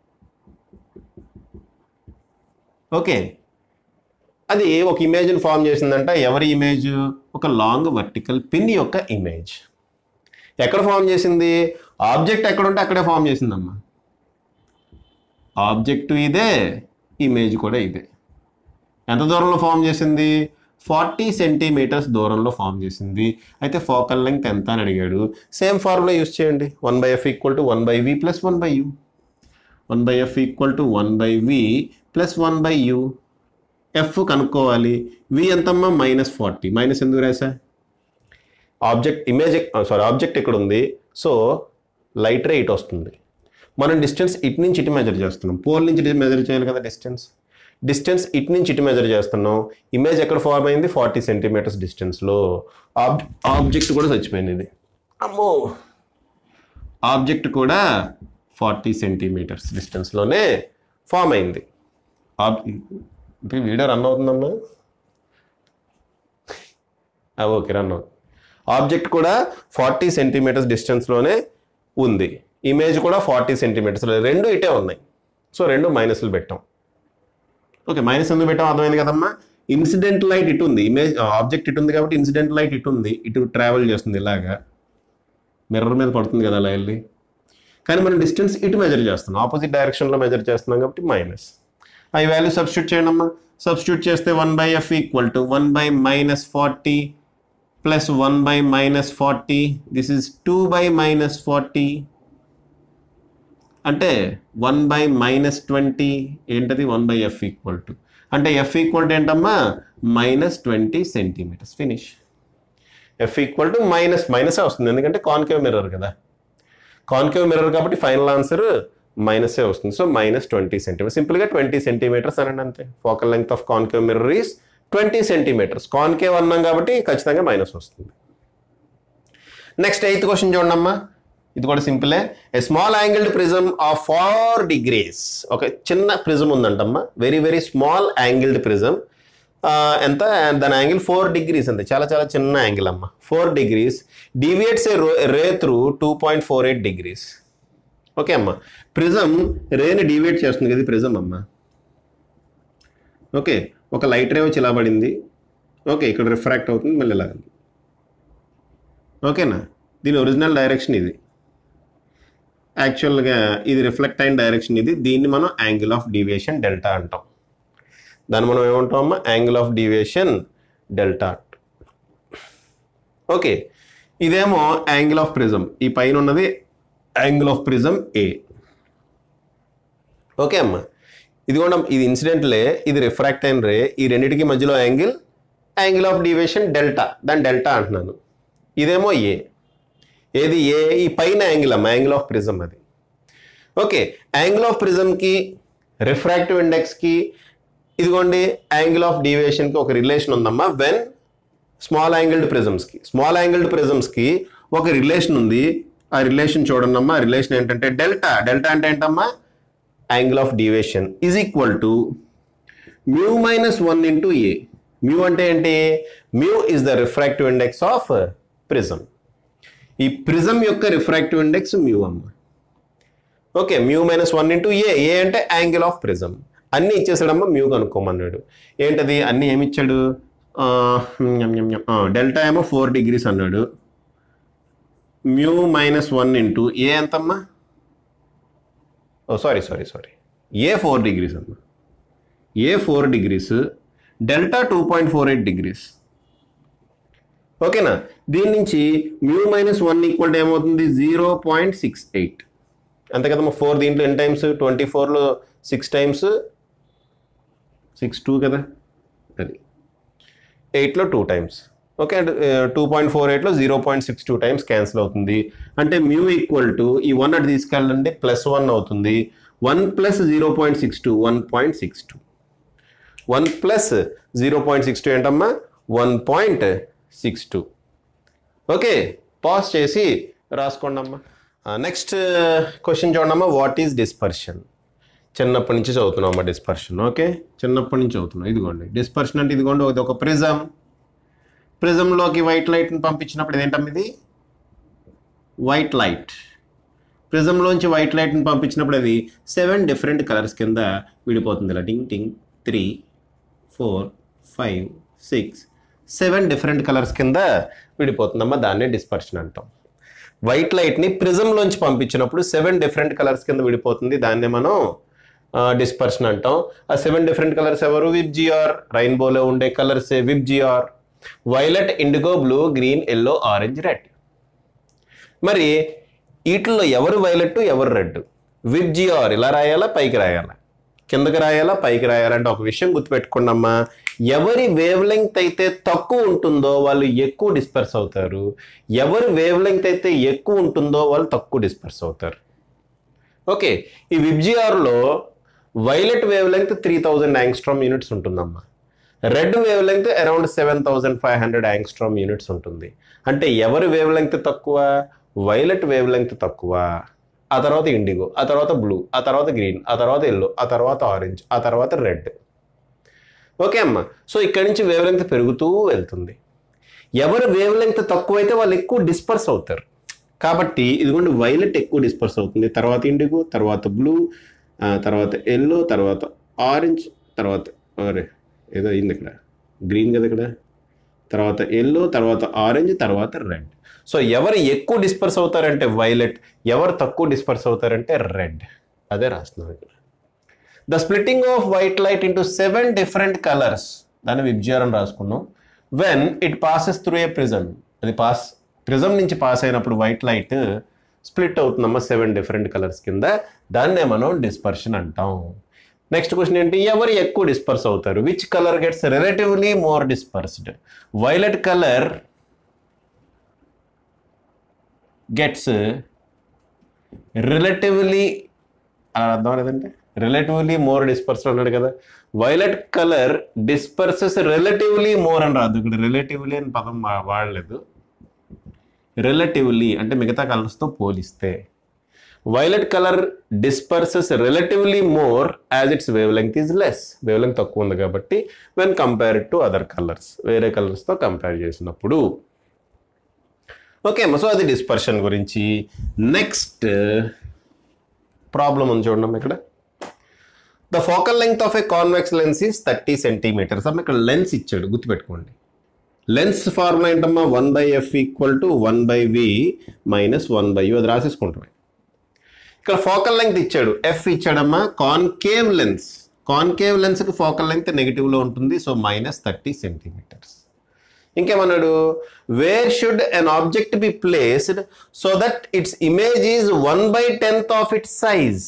ఓకే అది ఒక ఇమేజ్ని ఫామ్ చేసిందంట ఎవరి ఇమేజ్ ఒక లాంగ్ వర్టికల్ పిన్ యొక్క ఇమేజ్ ఎక్కడ ఫామ్ చేసింది ఆబ్జెక్ట్ ఎక్కడ ఉంటే అక్కడే ఫామ్ చేసిందమ్మా ఆబ్జెక్ట్ ఇదే ఇమేజ్ కూడా ఇదే ఎంత దూరంలో ఫామ్ చేసింది ఫార్టీ సెంటీమీటర్స్ దూరంలో ఫామ్ చేసింది అయితే ఫోకల్ లెంగ్త్ ఎంత అని అడిగాడు సేమ్ ఫార్ములా యూస్ చేయండి one by F equal to one by V plus one by U one by F equal to one by V plus one by U F కనుక్కోవాలి వి ఎంతమ్మా మైనస్ ఫార్టీ మైనస్ ఎందుకు రాసా ఆబ్జెక్ట్ ఇమేజ్ సారీ ఆబ్జెక్ట్ ఇక్కడ ఉంది సో లైట్ రే ఇటు వస్తుంది మనం డిస్టెన్స్ ఇటు నుంచి ఇటు మెజర్ చేస్తున్నాం పోల్ నుంచి ఇటు మెజర్ చేయాలి కదా డిస్టెన్స్ డిస్టెన్స్ ఇటు నుంచి ఇటు మెజర్ చేస్తున్నాం ఇమేజ్ ఎక్కడ ఫార్మ్ అయింది ఫార్టీ సెంటీమీటర్స్ డిస్టెన్స్లో ఆబ్ ఆబ్జెక్ట్ కూడా చచ్చిపోయింది ఇది అమ్మో ఆబ్జెక్ట్ కూడా ఫార్టీ సెంటీమీటర్స్ డిస్టెన్స్లోనే ఫామ్ అయింది ఆబ్ ఇప్పుడు వీడియో రన్ అవుతుందమ్మా ఆ, ఓకే రన్ అవుతుంది ఆబ్జెక్ట్ కూడా ఫార్టీ సెంటీమీటర్స్ డిస్టెన్స్లోనే ఉంది ఇమేజ్ కూడా ఫార్టీ సెంటీమీటర్స్ రెండు ఇటే ఉన్నాయి సో రెండు మైనస్లు పెట్టాం ఓకే మైనస్ ఎందుకు పెట్టాం అర్థమైంది కదమ్మా ఇన్సిడెంట్ లైట్ ఇటు ఉంది ఇమేజ్ ఆబ్జెక్ట్ ఇటు ఉంది కాబట్టి ఇన్సిడెంట్ లైట్ ఇటు ఉంది ఇటు ట్రావెల్ చేస్తుంది ఇలాగా మిర్రర్ మీద పడుతుంది కదా అలా వెళ్ళి కానీ మనం డిస్టెన్స్ ఇటు మెజర్ చేస్తున్నాం ఆపోజిట్ డైరెక్షన్లో మెజర్ చేస్తున్నాం కాబట్టి మైనస్ ఈ వాల్యూ సబ్స్టిట్యూట్ చేయండి అమ్మా సబ్స్టిట్యూట్ చేస్తే one by F equal to one by minus forty plus one by minus forty this is two by minus forty అంటే వన్ బై మైనస్ ట్వంటీ ఏంటది one by F equal to అంటే ఎఫ్ ఈక్వల్ టు ఏంటమ్మా minus twenty centimetres finish F equal to minus minus వస్తుంది ఎందుకంటే కాన్కేవ్ మిర్రర్ కదా కాన్కేవ్ మిర్రర్ కాబట్టి ఫైనల్ ఆన్సర్ మైనసే వస్తుంది సో మైనస్ ట్వంటీ సెంటీమీటర్ సింపుల్గా ట్వంటీ సెంటీమీటర్స్ అనండి అంతే focal length of concave mirror is twenty centimetres concave అన్నాం కాబట్టి ఖచ్చితంగా మైనస్ వస్తుంది నెక్స్ట్ ఎయిత్ క్వశ్చన్ చూడండి అమ్మా ఇది కూడా సింపులే a small angled prism of four degrees ఒక చిన్న ప్రిజం ఉందంటమ్మా very very small angled prism ఎంత దాని యాంగిల్ ఫోర్ డిగ్రీస్ అంతే చాలా చాలా చిన్న యాంగిల్ అమ్మ four degrees deviates a ray through two point four eight degrees okay అమ్మ ప్రిజం రేని డీవియేట్ చేస్తుంది కదా ప్రిజం అమ్మ ఓకే ఒక లైట్ రే వచ్చి ఇలా పడింది ఓకే ఇక్కడ రిఫ్రాక్ట్ అవుతుంది మళ్ళీ ఇలా ఓకేనా దీని ఒరిజినల్ డైరెక్షన్ ఇది యాక్చువల్గా ఇది రిఫ్లెక్ట్ అయిన డైరెక్షన్ ఇది దీన్ని మనం యాంగిల్ ఆఫ్ డీవియేషన్ డెల్టా అంటాం దాన్ని మనం ఏమంటాం అమ్మా angle of deviation delta okay ఇదేమో యాంగిల్ ఆఫ్ ప్రిజం ఈ పైన ఉన్నది angle of prism A okay అమ్మా ఇది కూడా ఇది ఇన్సిడెంట్లే ఇది రిఫ్రాక్ట్ అయిన రే ఈ రెండింటికి మధ్యలో angle angle of deviation delta దాని డెల్టా అంటున్నాను ఇదేమో ఏ ఏది ఏ ఈ పైన యాంగిల్ అమ్మ యాంగిల్ ఆఫ్ ప్రిజం అది ఓకే యాంగిల్ ఆఫ్ ప్రిజంకి రిఫ్రాక్టివ్ ఇండెక్స్కి ఇదిగోండి యాంగిల్ ఆఫ్ డీవియేషన్కి ఒక రిలేషన్ ఉందమ్మా వెన్ స్మాల్ యాంగిల్డ్ ప్రిజమ్స్కి స్మాల్ యాంగిల్డ్ ప్రిజమ్స్కి ఒక రిలేషన్ ఉంది ఆ రిలేషన్ చూడండి అమ్మా రిలేషన్ ఏంటంటే డెల్టా డెల్టా అంటే ఏంటమ్మా angle of deviation is equal to mu minus one into A mu అంటే ఏంటి mu is the refractive index of prism ఈ ప్రిజం యొక్క రిఫ్రాక్టివ్ ఇండెక్స్ మ్యూ అమ్మ okay mu minus one into A A అంటే యాంగిల్ ఆఫ్ ప్రిజం అన్నీ ఇచ్చేసాడమ్మా మ్యూ కనుక్కోమన్నాడు ఏంటది అన్నీ ఏమి ఇచ్చాడు డెల్టా ఏమో ఫోర్ డిగ్రీస్ అన్నాడు mu minus one into A ఎంతమ్మా oh sorry sorry sorry A four degrees అమ్మా A four degrees delta two point four eight degrees ఓకేనా దీని నుంచి మ్యూ మైనస్ వన్ ఈక్వల్ ఏమవుతుంది జీరో పాయింట్ సిక్స్ ఎయిట్ అంతే కదమ్మా ఫోర్ దీంట్లో ఎన్ టైమ్స్ ట్వంటీ ఫోర్లో సిక్స్ టైమ్స్ సిక్స్ టూ కదా అది ఎయిట్లో two times okay two point four ఎయిట్లో zero point six two times cancel అవుతుంది అంటే మ్యూ ఈక్వల్ టు ఈ వన్ అటు తీసుకెళ్ళండి ప్లస్ వన్ అవుతుంది one plus zero point six two one point six two one plus zero point six two ఏంటమ్మా one point six two okay pass చేసి రాసుకోండి అమ్మా నెక్స్ట్ క్వశ్చన్ చూడమ్మా వాట్ ఈజ్ డిస్పర్షన్ చిన్నప్పటి నుంచి చదువుతున్నాం అమ్మా డిస్పర్షన్ ఓకే చిన్నప్పటి నుంచి చదువుతున్నాం ఇదిగోండి డిస్పర్షన్ అంటే ఇదిగోండి ఇది ఒక ప్రిజం ప్రిజంలోకి వైట్ లైట్ని పంపించినప్పుడు ఇదేంటమ్మా ఇది వైట్ లైట్ ప్రిజంలోంచి వైట్ లైట్ని పంపించినప్పుడు అది సెవెన్ డిఫరెంట్ కలర్స్ కింద విడిపోతుంది ఇలా టింగ్ టింగ్ three four five six seven different colours కింద విడిపోతుందమ్మా దాన్నే డిస్పర్షన్ అంటాం వైట్ లైట్ని ప్రిజంలోంచి పంపించినప్పుడు సెవెన్ డిఫరెంట్ కలర్స్ కింద విడిపోతుంది దాన్నే మనం డిస్పర్షన్ అంటాం ఆ సెవెన్ డిఫరెంట్ కలర్స్ ఎవరు విబ్జిఆర్ రైన్బోలో ఉండే colours VIBGYOR violet indigo blue green yellow orange red మరి వీటిల్లో ఎవరు వైలెట్ ఎవరు రెడ్ విబ్జిఆర్ ఇలా రాయాలా పైకి రాయాలా కిందకి రాయాలా పైకి రాయాలంటే ఒక విషయం గుర్తుపెట్టుకోండమ్మా ఎవరి వేవ్ లెంగ్త్ అయితే తక్కువ ఉంటుందో వాళ్ళు ఎక్కువ డిస్పర్స్ అవుతారు ఎవరి వేవ్ లెంగ్త్ అయితే ఎక్కువ ఉంటుందో వాళ్ళు తక్కువ డిస్పర్స్ అవుతారు ఓకే ఈ విబ్జిఆర్లో violet wavelength three thousand angstrom units ఉంటుందమ్మా red wavelength around seven thousand five hundred angstrom units ఉంటుంది అంటే ఎవరి వేవ్ లెంగ్త్ తక్కువ వైలెట్ వేవ్ లెంగ్త్ తక్కువ ఆ తర్వాత ఇండిగో ఆ తర్వాత బ్లూ ఆ తర్వాత గ్రీన్ ఆ తర్వాత ఎల్లో ఆ తర్వాత ఆరెంజ్ ఆ తర్వాత రెడ్ ఓకే అమ్మా సో ఇక్కడి నుంచి వేవ్ లెంగ్త్ పెరుగుతూ వెళ్తుంది ఎవరు వేవ్ లెంగ్త్ తక్కువైతే వాళ్ళు ఎక్కువ డిస్పర్స్ అవుతారు కాబట్టి ఇదిగోండి వైలెట్ ఎక్కువ డిస్పర్స్ అవుతుంది తర్వాత ఇండిగో తర్వాత బ్లూ తర్వాత ఎల్లో తర్వాత ఆరెంజ్ తర్వాత అరే ఏదో అయింది ఇక్కడ గ్రీన్ కదా ఇక్కడ తర్వాత ఎల్లో తర్వాత ఆరెంజ్ తర్వాత రెడ్ సో ఎవరు ఎక్కువ డిస్పర్స్ అవుతారంటే వైలెట్ ఎవరు తక్కువ డిస్పర్స్ అవుతారంటే రెడ్ అదే రాస్తున్నాను ఇక్కడ the splitting of white light into seven different colours దాన్ని విబ్జిఆర్ అని రాసుకున్నాం when it passes through a prism అది పాస్ ప్రిజం నుంచి పాస్ అయినప్పుడు వైట్ లైట్ స్ప్లిట్ అవుతుందమ్మా సెవెన్ డిఫరెంట్ కలర్స్ కింద దాన్నే మనం డిస్పర్షన్ అంటాం నెక్స్ట్ క్వశ్చన్ ఏంటి ఎవరు ఎక్కువ డిస్పర్స్ అవుతారు which colour gets relatively more dispersed violet colour gets relatively అర్థం లేదంటే రిలేటివ్లీ మోర్ డిస్పర్స్ అన్నాడు కదా violet colour disperses relatively more అని రాదు ఇక్కడ రిలేటివ్లీ అని పదం వా- వాడలేదు రిలేటివ్లీ అంటే మిగతా కలర్స్తో పోలిస్తే violet colour disperses relatively more as its wavelength is less wavelength తక్కువ ఉంది కాబట్టి when compare to other colours వేరే కలర్స్తో కంపేర్ చేసినప్పుడు ఓకే అమ్మ సో అది డిస్పర్షన్ గురించి నెక్స్ట్ ప్రాబ్లం ఉంది చూడండి ఇక్కడ the focal length of a convex lens is thirty centimetres అమ్మ ఇక్కడ లెన్స్ ఇచ్చాడు గుర్తుపెట్టుకోండి లెన్స్ ఫార్ములా ఏంటమ్మా one by F equal to one by V minus one by U అది రాసేసుకుంటాం ఇక్కడ ఫోకల్ లెంగ్త్ ఇచ్చాడు ఎఫ్ ఇచ్చాడమ్మా కాన్కేవ్ లెన్స్ కాన్కేవ్ లెన్స్కి ఫోకల్ లెంగ్త్ నెగిటివ్లో ఉంటుంది సో మైనస్ థర్టీ సెంటీమీటర్స్ ఇంకేమన్నాడు where should an object be placed so that its image is one by tenth of its size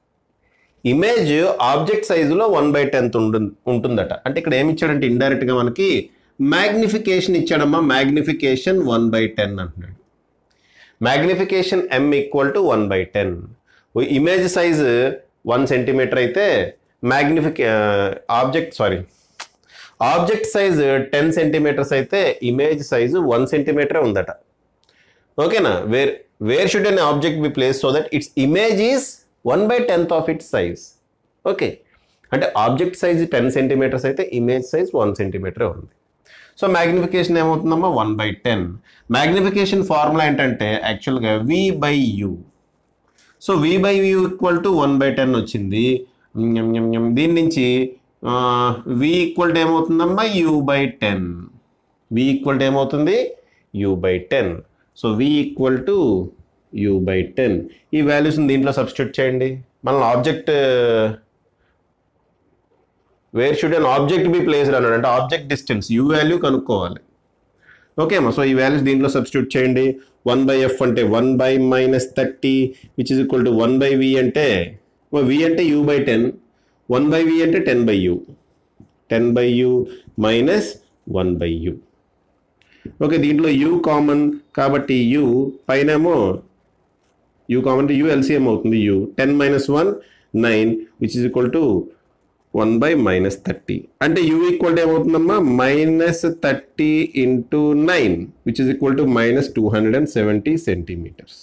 image object సైజులో వన్ బై టెన్త్ ఉంటుందట అంటే ఇక్కడ ఏమి ఇచ్చాడంటే ఇండైరెక్ట్గా మనకి మ్యాగ్నిఫికేషన్ ఇచ్చాడమ్మా మ్యాగ్నిఫికేషన్ వన్ బై టెన్ అంటున్నాడు magnification M equal to one by ten image size one centimetre అయితే మ్యాగ్నిఫికే object sorry object size ten centimetres అయితే ఇమేజ్ సైజు వన్ సెంటీమీటరే ఉందట ఓకేనా where where should an object be place so that its image is one by tenth of its size okay అంటే ఆబ్జెక్ట్ సైజ్ టెన్ సెంటీమీటర్స్ అయితే ఇమేజ్ సైజ్ వన్ సెంటీమీటరే ఉంది సో మ్యాగ్నిఫికేషన్ ఏమవుతుందమ్మా one by ten magnification formula ఏంటంటే యాక్చువల్గా V by U so V by U equal to one by ten వచ్చింది ఞమ్ ఞమ్ ఞమ్. దీని నుంచి వి ఈక్వల్ టు ఏమవుతుందమ్మా U by ten V equal to ఏమవుతుంది U by ten so V equal to U by ten ఈ వాల్యూస్ని దీంట్లో సబ్స్టిట్యూట్ చేయండి మనం object where should an object be placed అన్నాడు అంటే ఆబ్జెక్ట్ డిస్టెన్స్ యూ వాల్యూ కనుక్కోవాలి ఓకే అమ్మా సో ఈ వాల్యూస్ దీంట్లో సబ్స్టిట్యూట్ చేయండి వన్ బై ఎఫ్ అంటే one by minus thirty which is equal to one by V అంటే వి అంటే U by ten one by V అంటే ten by U ten by U minus one by U okay దీంట్లో యూ కామన్ కాబట్టి యూ పైనేమో యూ కామన్ అంటే యూ ఎల్సిఎం అవుతుంది U ten minus one nine which is equal to one by minus thirty అంటే యూ ఈక్వల్ టు ఏమవుతుందమ్మా minus thirty into nine which is equal to minus two hundred and seventy centimetres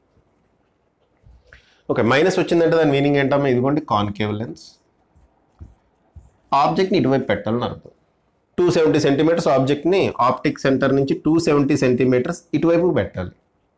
okay minus వచ్చిందంటే దాని మీనింగ్ ఏంటమ్మా ఇదిగోండి కాన్కేవ్ లెన్స్ ఆబ్జెక్ట్ని ఇటువైపు పెట్టాలని అర్థం టూ సెవెంటీ సెంటీమీటర్స్ ఆబ్జెక్ట్ని ఆప్టిక్ సెంటర్ నుంచి టూ సెవెంటీ సెంటీమీటర్స్ ఇటువైపు పెట్టాలి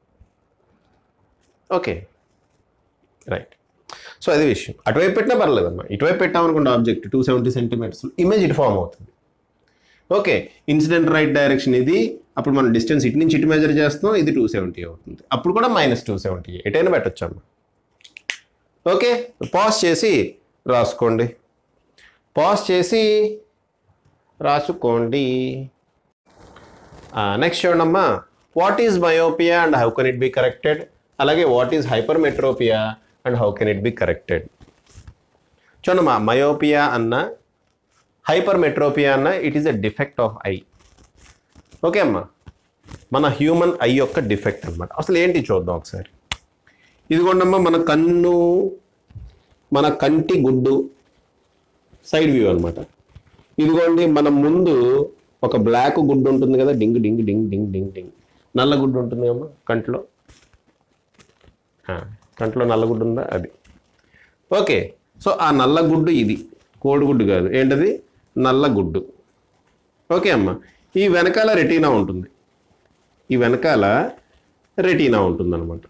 ఓకే రైట్ సో అది విషయం అటువైపు పెట్టినా పర్లేదమ్మా ఇటువైపు పెట్టామనుకోండి object two seventy centimetres image ఇటు ఫామ్ అవుతుంది ఓకే ఇన్సిడెంట్ రైట్ డైరెక్షన్ ఇది అప్పుడు మనం డిస్టెన్స్ ఇటు నుంచి ఇటు మెజర్ చేస్తాం ఇది టూ సెవెంటీ అవుతుంది అప్పుడు కూడా మైనస్ టూ సెవెంటీ ఎటైనా పెట్టొచ్చమ్మా ఓకే పాజ్ చేసి రాసుకోండి పాజ్ చేసి రాసుకోండి నెక్స్ట్ చూడమ్మా what is myopia and how can it be corrected అలాగే what is hypermetropia and how can it be corrected చూడమ్మా మయోపియా అన్న హైపర్మెట్రోపియా అన్న it is a defect of eye okay అమ్మా మన హ్యూమన్ ఐ యొక్క డిఫెక్ట్ అన్నమాట అసలు ఏంటి చూద్దాం ఒకసారి ఇదిగోండమ్మా మన కన్ను మన కంటి గుడ్డు సైడ్ వ్యూ అనమాట ఇదిగోండి మన ముందు ఒక బ్లాక్ గుడ్డు ఉంటుంది కదా డింగ్ డింగ్ డింగ్ డింగ్ డింగ్ డింగ్ నల్ల గుడ్డు ఉంటుంది అమ్మా కంట్లో ఆ, కంట్లో నల్ల గుడ్డు ఉందా అది ఓకే సో ఆ నల్ల గుడ్డు ఇది కోడిగుడ్డు కాదు ఏంటది నల్ల గుడ్డు ఓకే అమ్మా ఈ వెనకాల రెటీనా ఉంటుంది ఈ వెనకాల రెటీనా ఉంటుంది అనమాట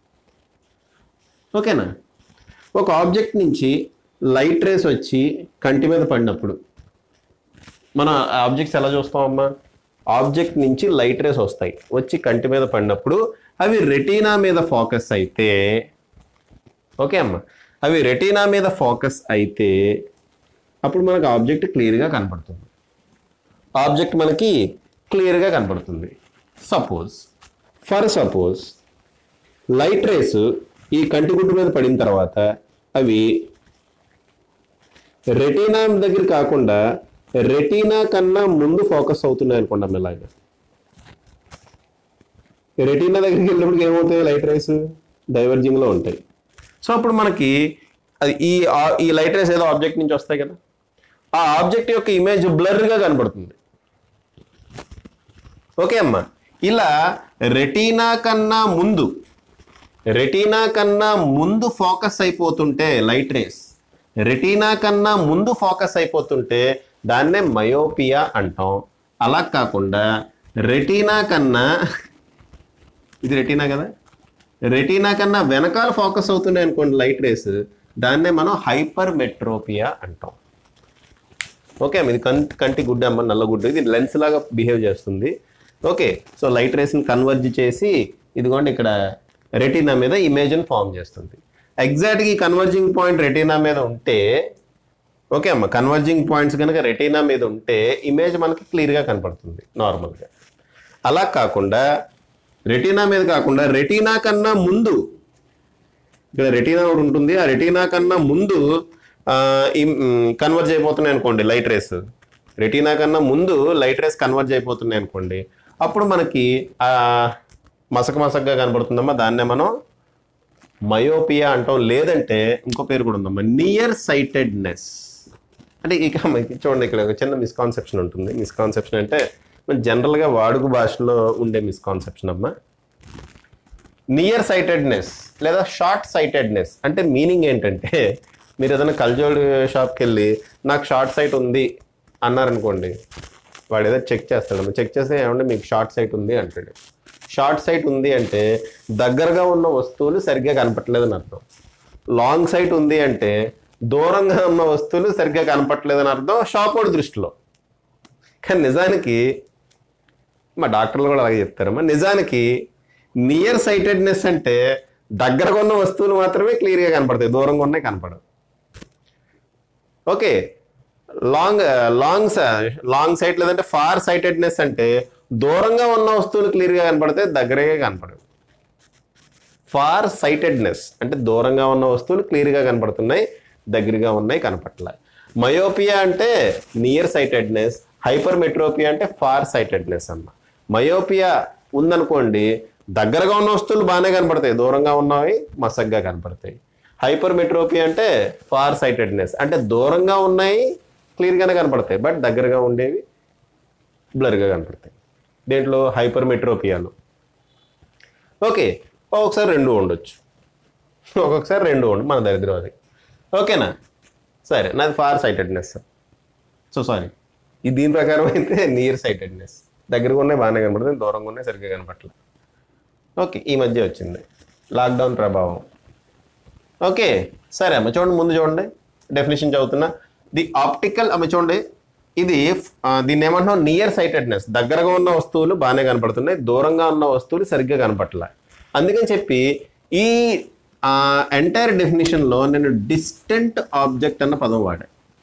ఓకేనా ఒక ఆబ్జెక్ట్ నుంచి లైట్ రేస్ వచ్చి కంటి మీద పడినప్పుడు మన ఆబ్జెక్ట్స్ ఎలా చూస్తామమ్మా ఆబ్జెక్ట్ నుంచి లైట్ రేస్ వస్తాయి వచ్చి కంటి మీద పడినప్పుడు అవి రెటీనా మీద ఫోకస్ అయితే ఓకే అమ్మా అవి రెటీనా మీద ఫోకస్ అయితే అప్పుడు మనకు ఆబ్జెక్ట్ క్లియర్గా కనపడుతుంది ఆబ్జెక్ట్ మనకి క్లియర్గా కనపడుతుంది suppose for suppose light rays ఈ కంటిగుడ్డు మీద పడిన తర్వాత అవి రెటీనా దగ్గర కాకుండా రెటీనా కన్నా ముందు ఫోకస్ అవుతున్నాయి అనుకుంటాం ఇలాగా రెటీనా దగ్గరికి వెళ్ళినప్పుడు ఏమవుతాయి లైట్ రేస్ డైవర్జింగ్లో ఉంటాయి సో అప్పుడు మనకి అది ఈ ఆ- ఈ లైట్ రేస్ ఏదో ఆబ్జెక్ట్ నుంచి వస్తాయి కదా ఆ ఆబ్జెక్ట్ యొక్క ఇమేజ్ బ్లర్గా కనబడుతుంది ఓకే అమ్మా ఇలా రెటీనా కన్నా ముందు రెటీనా కన్నా ముందు ఫోకస్ అయిపోతుంటే లైట్ రేస్ రెటీనా కన్నా ముందు ఫోకస్ అయిపోతుంటే దాన్నే మయోపియా అంటాం అలా కాకుండా రెటీనా కన్నా ఇది రెటీనా కదా రెటీనా కన్నా వెనకాల ఫోకస్ అవుతున్నాయి అనుకోండి లైట్ రేస్ దాన్నే మనం హైపర్ మెట్రోపియా అంటాం ఓకే ఇది కంటి కంటి గుడ్డ అమ్మ నల్ల గుడ్డ ఇది లెన్స్ లాగా బిహేవ్ చేస్తుంది ఓకే సో లైట్ రేస్ని కన్వర్జ్ చేసి ఇదిగోండి ఇక్కడ రెటీనా మీద ఇమేజ్ని ఫామ్ చేస్తుంది ఎగ్జాక్ట్గా ఈ కన్వర్జింగ్ పాయింట్ రెటీనా మీద ఉంటే ఓకే అమ్మ కన్వర్జింగ్ పాయింట్స్ కనుక రెటీనా మీద ఉంటే ఇమేజ్ మనకి క్లియర్గా కనపడుతుంది నార్మల్గా అలా కాకుండా రెటీనా మీద కాకుండా రెటీనా కన్నా ముందు ఇక్కడ రెటీనా ఒకటి ఉంటుంది ఆ రెటీనా కన్నా ముందు కన్వర్జ్ అయిపోతున్నాయి అనుకోండి లైట్ రేస్ రెటీనా కన్నా ముందు లైట్ రేస్ కన్వర్జ్ అయిపోతున్నాయి అనుకోండి అప్పుడు మనకి ఆ మసక మసకగా కనబడుతుందమ్మా దాన్నే మనం మయోపియా అంటాం లేదంటే ఇంకో పేరు కూడా ఉందమ్మా నియర్ సైటెడ్నెస్ అంటే ఇక మనకి చూడండి ఇక్కడ ఒక చిన్న మిస్కాన్సెప్షన్ ఉంటుంది మిస్కాన్సెప్షన్ అంటే మన జనరల్గా వాడుక భాషలో ఉండే మిస్కాన్సెప్షన్ అమ్మా నియర్ సైటెడ్నెస్ లేదా షార్ట్ సైటెడ్నెస్ అంటే మీనింగ్ ఏంటంటే మీరు ఏదైనా కల్జోడ్ షాప్కి వెళ్ళి నాకు షార్ట్ సైట్ ఉంది అన్నారనుకోండి వాడు ఏదో చెక్ చేస్తాడు చెక్ చేస్తే ఏమంటే మీకు షార్ట్ సైట్ ఉంది అంటాడు షార్ట్ సైట్ ఉంది అంటే దగ్గరగా ఉన్న వస్తువులు సరిగ్గా కనపట్లేదని అర్థం లాంగ్ సైట్ ఉంది అంటే దూరంగా ఉన్న వస్తువులు సరిగ్గా కనపట్లేదని అర్థం షాప్ వాడి దృష్టిలో కానీ నిజానికి మా డాక్టర్లు కూడా అలాగే చెప్తారమ్మా నిజానికి నియర్ సైటెడ్నెస్ అంటే దగ్గరగా ఉన్న వస్తువులు మాత్రమే క్లియర్గా కనపడతాయి దూరంగా ఉన్నాయి కనపడవు okay long long long sight లేదంటే ఫార్ సైటెడ్నెస్ అంటే దూరంగా ఉన్న వస్తువులు క్లియర్గా కనపడితే దగ్గరగా కనపడవు ఫార్ సైటెడ్నెస్ అంటే దూరంగా ఉన్న వస్తువులు క్లియర్గా కనపడుతున్నాయి దగ్గరగా ఉన్నాయి కనపట్లే మయోపియా అంటే నియర్ సైటెడ్నెస్ హైపర్ మెట్రోపియా అంటే ఫార్ సైటెడ్నెస్ అన్న మయోపియా ఉందనుకోండి దగ్గరగా ఉన్న వస్తువులు బాగానే కనపడతాయి దూరంగా ఉన్నవి మసగ్గా కనపడతాయి హైపర్ మెట్రోపియా అంటే ఫార్ సైటెడ్నెస్ అంటే దూరంగా ఉన్నాయి క్లియర్గానే కనపడతాయి బట్ దగ్గరగా ఉండేవి బ్లర్గా కనపడతాయి దేంట్లో హైపర్ మెట్రోపియాలో ఓకే ఒక్కొక్కసారి రెండు ఉండొచ్చు ఒక్కొక్కసారి రెండు ఉండు మన దరిద్రం అది ఓకేనా సరే నాది ఫార్ సైటెడ్నెస్ సో సారీ ఈ దీని ప్రకారం అయితే నియర్ సైటెడ్నెస్ దగ్గరగా ఉన్నాయి బాగానే కనపడుతుంది దూరంగా ఉన్నాయి సరిగ్గా కనపట్లేదు ఓకే ఈ మధ్య వచ్చింది లాక్డౌన్ ప్రభావం ఓకే సరే అమ్మ చూడండి ముందు చూడండి డెఫినేషన్ చదువుతున్నా ది ఆప్టికల్ అమ్మ చూడండి ఇది ఆ, దీన్ని ఏమంటున్నాం నియర్ సైటెడ్నెస్ దగ్గరగా ఉన్న వస్తువులు బాగానే కనపడుతున్నాయి దూరంగా ఉన్న వస్తువులు సరిగ్గా కనపట్లే అందుకని చెప్పి ఈ ఎంటైర్ డెఫినేషన్లో నేను డిస్టెంట్ ఆబ్జెక్ట్ అన్న పదం వాడా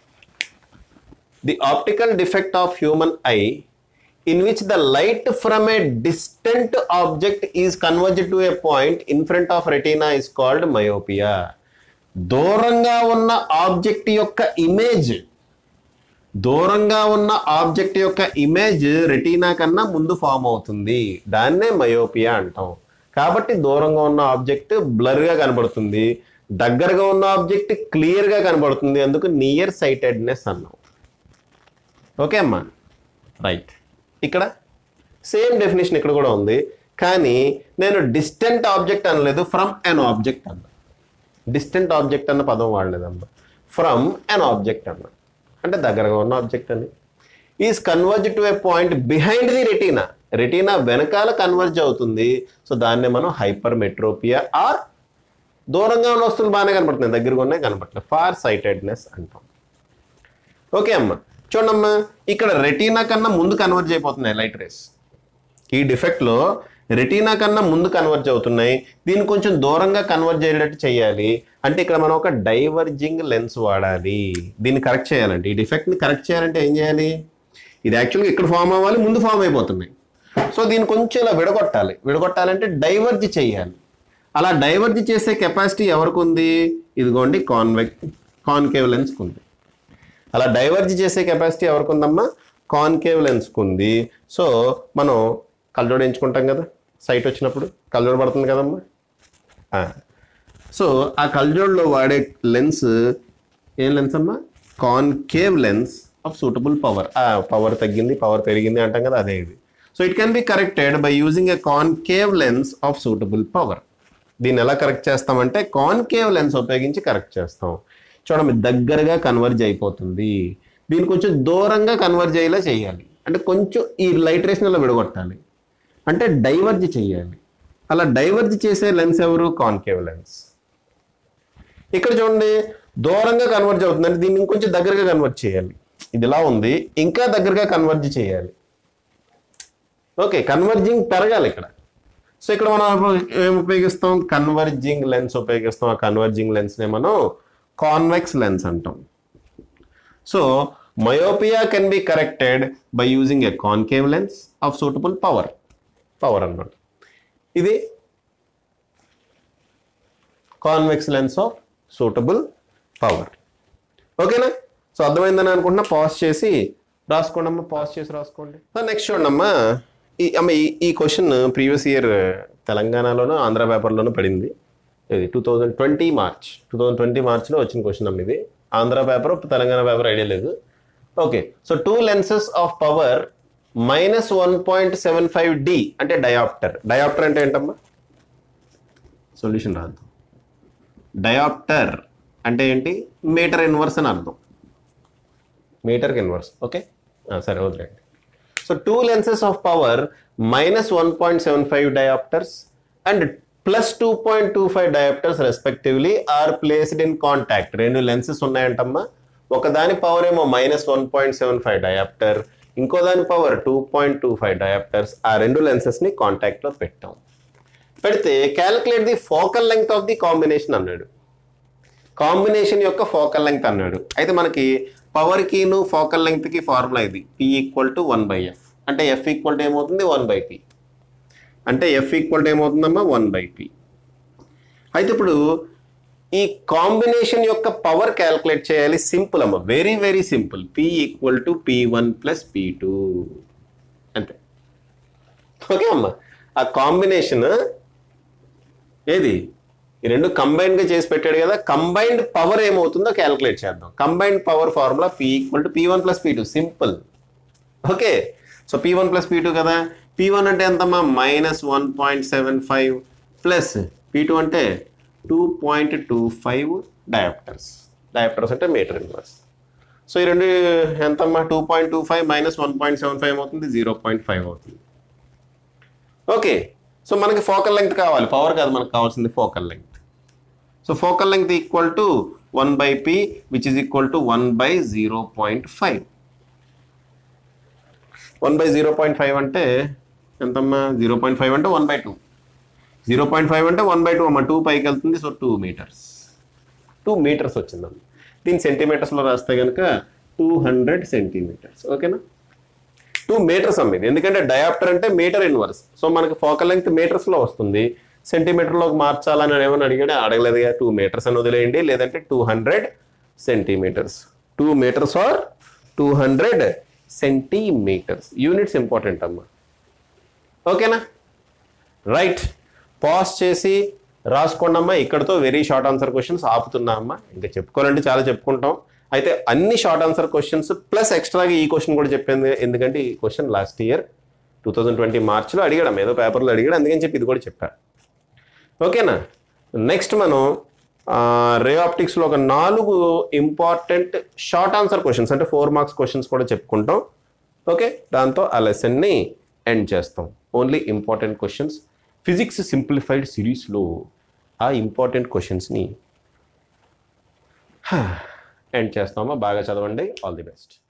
the optical defect of human eye in which the light from a distant object is converged to a point in front of retina is called myopia దూరంగా ఉన్న ఆబ్జెక్ట్ యొక్క ఇమేజ్ దూరంగా ఉన్న ఆబ్జెక్ట్ యొక్క ఇమేజ్ రెటీనా కన్నా ముందు ఫామ్ అవుతుంది దాన్నే మయోపియా అంటాం కాబట్టి దూరంగా ఉన్న ఆబ్జెక్ట్ బ్లర్గా కనబడుతుంది దగ్గరగా ఉన్న ఆబ్జెక్ట్ క్లియర్గా కనబడుతుంది అందుకు నియర్ సైటెడ్నెస్ అన్నాం ఓకే అమ్మా రైట్ ఇక్కడ సేమ్ డెఫినేషన్ ఇక్కడ కూడా ఉంది కానీ నేను డిస్టెంట్ ఆబ్జెక్ట్ అనలేదు ఫ్రమ్ అన్ ఆబ్జెక్ట్ అన్నా డిస్టెంట్ ఆబ్జెక్ట్ అన్న పదం వాడలేదమ్మా ఫ్రమ్ అన్ ఆబ్జెక్ట్ అన్న అంటే దగ్గరగా ఉన్న ఆబ్జెక్ట్ అని is converge to a point behind the retina retina వెనకాల కన్వర్జ్ అవుతుంది సో దాన్నే మనం హైపర్ మెట్రోపియా ఆర్ దూరంగా ఉన్న వస్తువులు బాగానే కనపడుతున్నాయి దగ్గరగా ఉన్నాయి కనపడలేదు ఫార్ సైటెడ్నెస్ అంటాం ఓకే అమ్మా చూడమ్మా ఇక్కడ రెటీనా కన్నా ముందు కన్వర్జ్ అయిపోతున్నాయి లైట్ రేస్ ఈ డిఫెక్ట్లో రెటీనా కన్నా ముందు కన్వర్జ్ అవుతున్నాయి దీన్ని కొంచెం దూరంగా కన్వర్జ్ అయ్యేటట్టు చేయాలి అంటే ఇక్కడ మనం ఒక డైవర్జింగ్ లెన్స్ వాడాలి దీన్ని కరెక్ట్ చేయాలంటే ఈ డిఫెక్ట్ని కరెక్ట్ చేయాలంటే ఏం చేయాలి ఇది యాక్చువల్గా ఇక్కడ ఫామ్ అవ్వాలి ముందు ఫామ్ అయిపోతున్నాయి సో దీన్ని కొంచెం ఇలా విడగొట్టాలి విడగొట్టాలంటే డైవర్జ్ చేయాలి అలా డైవర్జ్ చేసే కెపాసిటీ ఎవరికి ఉంది ఇదిగోండి కాన్వెక్ కాన్కేవ్ లెన్స్కి ఉంది అలా డైవర్జ్ చేసే కెపాసిటీ ఎవరికి ఉందమ్మా కాన్కేవ్ లెన్స్కి ఉంది సో మనం కళ్ళజోడు ఎంచుకుంటాం కదా సైట్ వచ్చినప్పుడు కళ్ళజోడు పడుతుంది కదమ్మా ఆ. సో ఆ కళ్ళజోడులో వాడే లెన్స్ ఏం లెన్స్ అమ్మా concave lens of suitable power ఆ పవర్ తగ్గింది పవర్ పెరిగింది అంటాం కదా అదే ఇది so it can be corrected by using a concave lens of suitable power దీన్ని ఎలా కరెక్ట్ చేస్తామంటే కాన్కేవ్ లెన్స్ ఉపయోగించి కరెక్ట్ చేస్తాం చూడండి దగ్గరగా కన్వర్జ్ అయిపోతుంది దీన్ని కొంచెం దూరంగా కన్వర్జ్ అయ్యేలా చేయాలి అంటే కొంచెం ఈ లైట్ రేస్ని ఇలా విడగొట్టాలి అంటే డైవర్జ్ చేయాలి అలా డైవర్జ్ చేసే లెన్స్ ఎవరు కాన్కేవ్ లెన్స్ ఇక్కడ చూడండి దూరంగా కన్వర్జ్ అవుతుంది అంటే దీన్ని ఇంకొంచెం దగ్గరగా కన్వర్ట్ చేయాలి ఇది ఇలా ఉంది ఇంకా దగ్గరగా కన్వర్జ్ చేయాలి ఓకే కన్వర్జింగ్ పెరగాలి ఇక్కడ సో ఇక్కడ మనం ఏం ఉపయోగిస్తాం కన్వర్జింగ్ లెన్స్ ఉపయోగిస్తాం ఆ కన్వర్జింగ్ లెన్స్నే మనం కాన్వెక్స్ లెన్స్ అంటాం so myopia can be corrected by using a concave lens of suitable power power అన్నమాట ఇది convex lens of suitable power ఓకేనా సో అర్థమైందని అనుకుంటున్నా పాజ్ చేసి రాసుకోండి అమ్మా పాజ్ చేసి రాసుకోండి నెక్స్ట్ చూడండి అమ్మా ఈ అమ్మ ఈ ఈ క్వశ్చన్ ప్రీవియస్ ఇయర్ తెలంగాణలోనూ ఆంధ్ర పేపర్లోనూ పడింది ఇది two thousand twenty March two thousand twenty మార్చ్లో వచ్చిన క్వశ్చన్ అమ్మ ఇది Andhra paper Telangana paper idea లేదు okay so two lenses of power minus one point seven five D అంటే డయాప్టర్ డయాప్టర్ అంటే ఏంటమ్మా సొల్యూషన్ రాదు డయాప్టర్ అంటే ఏంటి మీటర్ ఇన్వర్స్ అని అర్థం మీటర్కి ఇన్వర్స్ ఓకే సరే వదిలేండి so two lenses of power minus one point seven five dioptres and plus two point two five dioptres respectively are placed in contact రెండు లెన్సెస్ ఉన్నాయంటమ్మా ఒకదాని పవర్ ఏమో minus one point seven five dioptre ఇంకో దాని power two point two five dioptres ఆ రెండు లెన్సెస్ని కాంటాక్ట్లో పెట్టాం పెడితే calculate the focal length of the combination అన్నాడు కాంబినేషన్ యొక్క ఫోకల్ లెంగ్త్ అన్నాడు అయితే మనకి పవర్ కీను ఫోకల్ లెంగ్త్ కి ఫార్ములా ఇది P equal to one by F అంటే ఎఫ్ ఈక్వల్ టు ఏమవుతుంది వన్ బై పి అంటే ఎఫ్ ఈక్వల్ టు ఏమవుతుందమ్మా వన్ బై పి అయితే ఇప్పుడు ఈ కాంబినేషన్ యొక్క పవర్ క్యాల్కులేట్ చేయాలి సింపుల్ అమ్మ very very simple P equal to P one plus P two అంతే ఓకే అమ్మా ఆ కాంబినేషన్ ఏది ఈ రెండు కంబైన్డ్ గా చేసి పెట్టాడు కదా కంబైన్డ్ పవర్ ఏమవుతుందో క్యాలిక్యులేట్ చేద్దాం combined power formula P equal to P one plus P two simple okay so P one plus P two కదా పి వన్ అంటే ఎంతమ్మా minus one point seven five plus P two అంటే two point two five dioptres dioptres అంటే మీటర్ ఇన్వర్స్ సో ఈ రెండు ఎంతమ్మా two point two five minus one point seven five అవుతుంది జీరో పాయింట్ ఫైవ్ అవుతుంది ఓకే సో మనకి ఫోకల్ లెంగ్త్ కావాలి పవర్ కాదు మనకు కావాల్సింది focal length so focal length equal to one by P which is equal to one by zero point five one by zero point five అంటే ఎంతమ్మా జీరో పాయింట్ ఫైవ్ అంటే one by two zero point five అంటే వన్ బై టూ అమ్మ టూ పైకి వెళ్తుంది so two metres two metres వచ్చిందమ్మ దీన్ని సెంటీమీటర్స్లో రాస్తే కనుక టూ హండ్రెడ్ సెంటీమీటర్స్ ఓకేనా టూ మీటర్స్ అమ్మేది ఎందుకంటే డయాప్టర్ అంటే మీటర్ ఇన్వర్స్ సో మనకి ఫోకల్ లెంగ్త్ మీటర్స్లో వస్తుంది సెంటీమీటర్లోకి మార్చాలని ఏమని అడిగాడు అడగలేదుగా టూ మీటర్స్ అని వదిలేయండి లేదంటే two hundred centimetres two metres or two hundred centimetres units important అమ్మా ఓకేనా రైట్ పాస్ చేసి రాసుకోండి అమ్మా ఇక్కడతో వెరీ షార్ట్ ఆన్సర్ క్వశ్చన్స్ ఆపుతున్నా అమ్మా ఇంకా చెప్పుకోవాలంటే చాలా చెప్పుకుంటాం అయితే అన్ని షార్ట్ ఆన్సర్ క్వశ్చన్స్ ప్లస్ ఎక్స్ట్రాగా ఈ క్వశ్చన్ కూడా చెప్పింది ఎందుకంటే ఈ question last year two thousand twenty మార్చ్లో అడిగాడు ఏదో పేపర్లో అడిగాడు అందుకని చెప్పి ఇది కూడా చెప్పా ఓకేనా నెక్స్ట్ మనం రే ఆప్టిక్స్లో ఒక నాలుగు ఇంపార్టెంట్ షార్ట్ ఆన్సర్ క్వశ్చన్స్ అంటే ఫోర్ మార్క్స్ క్వశ్చన్స్ కూడా చెప్పుకుంటాం ఓకే దాంతో ఆ లెసన్ని ఎండ్ చేస్తాం only important questions physics simplified సిరీస్లో ఆ ఇంపార్టెంట్ క్వశ్చన్స్ని ఎండ్ చేస్తామా బాగా చదవండి ఆల్ ది బెస్ట్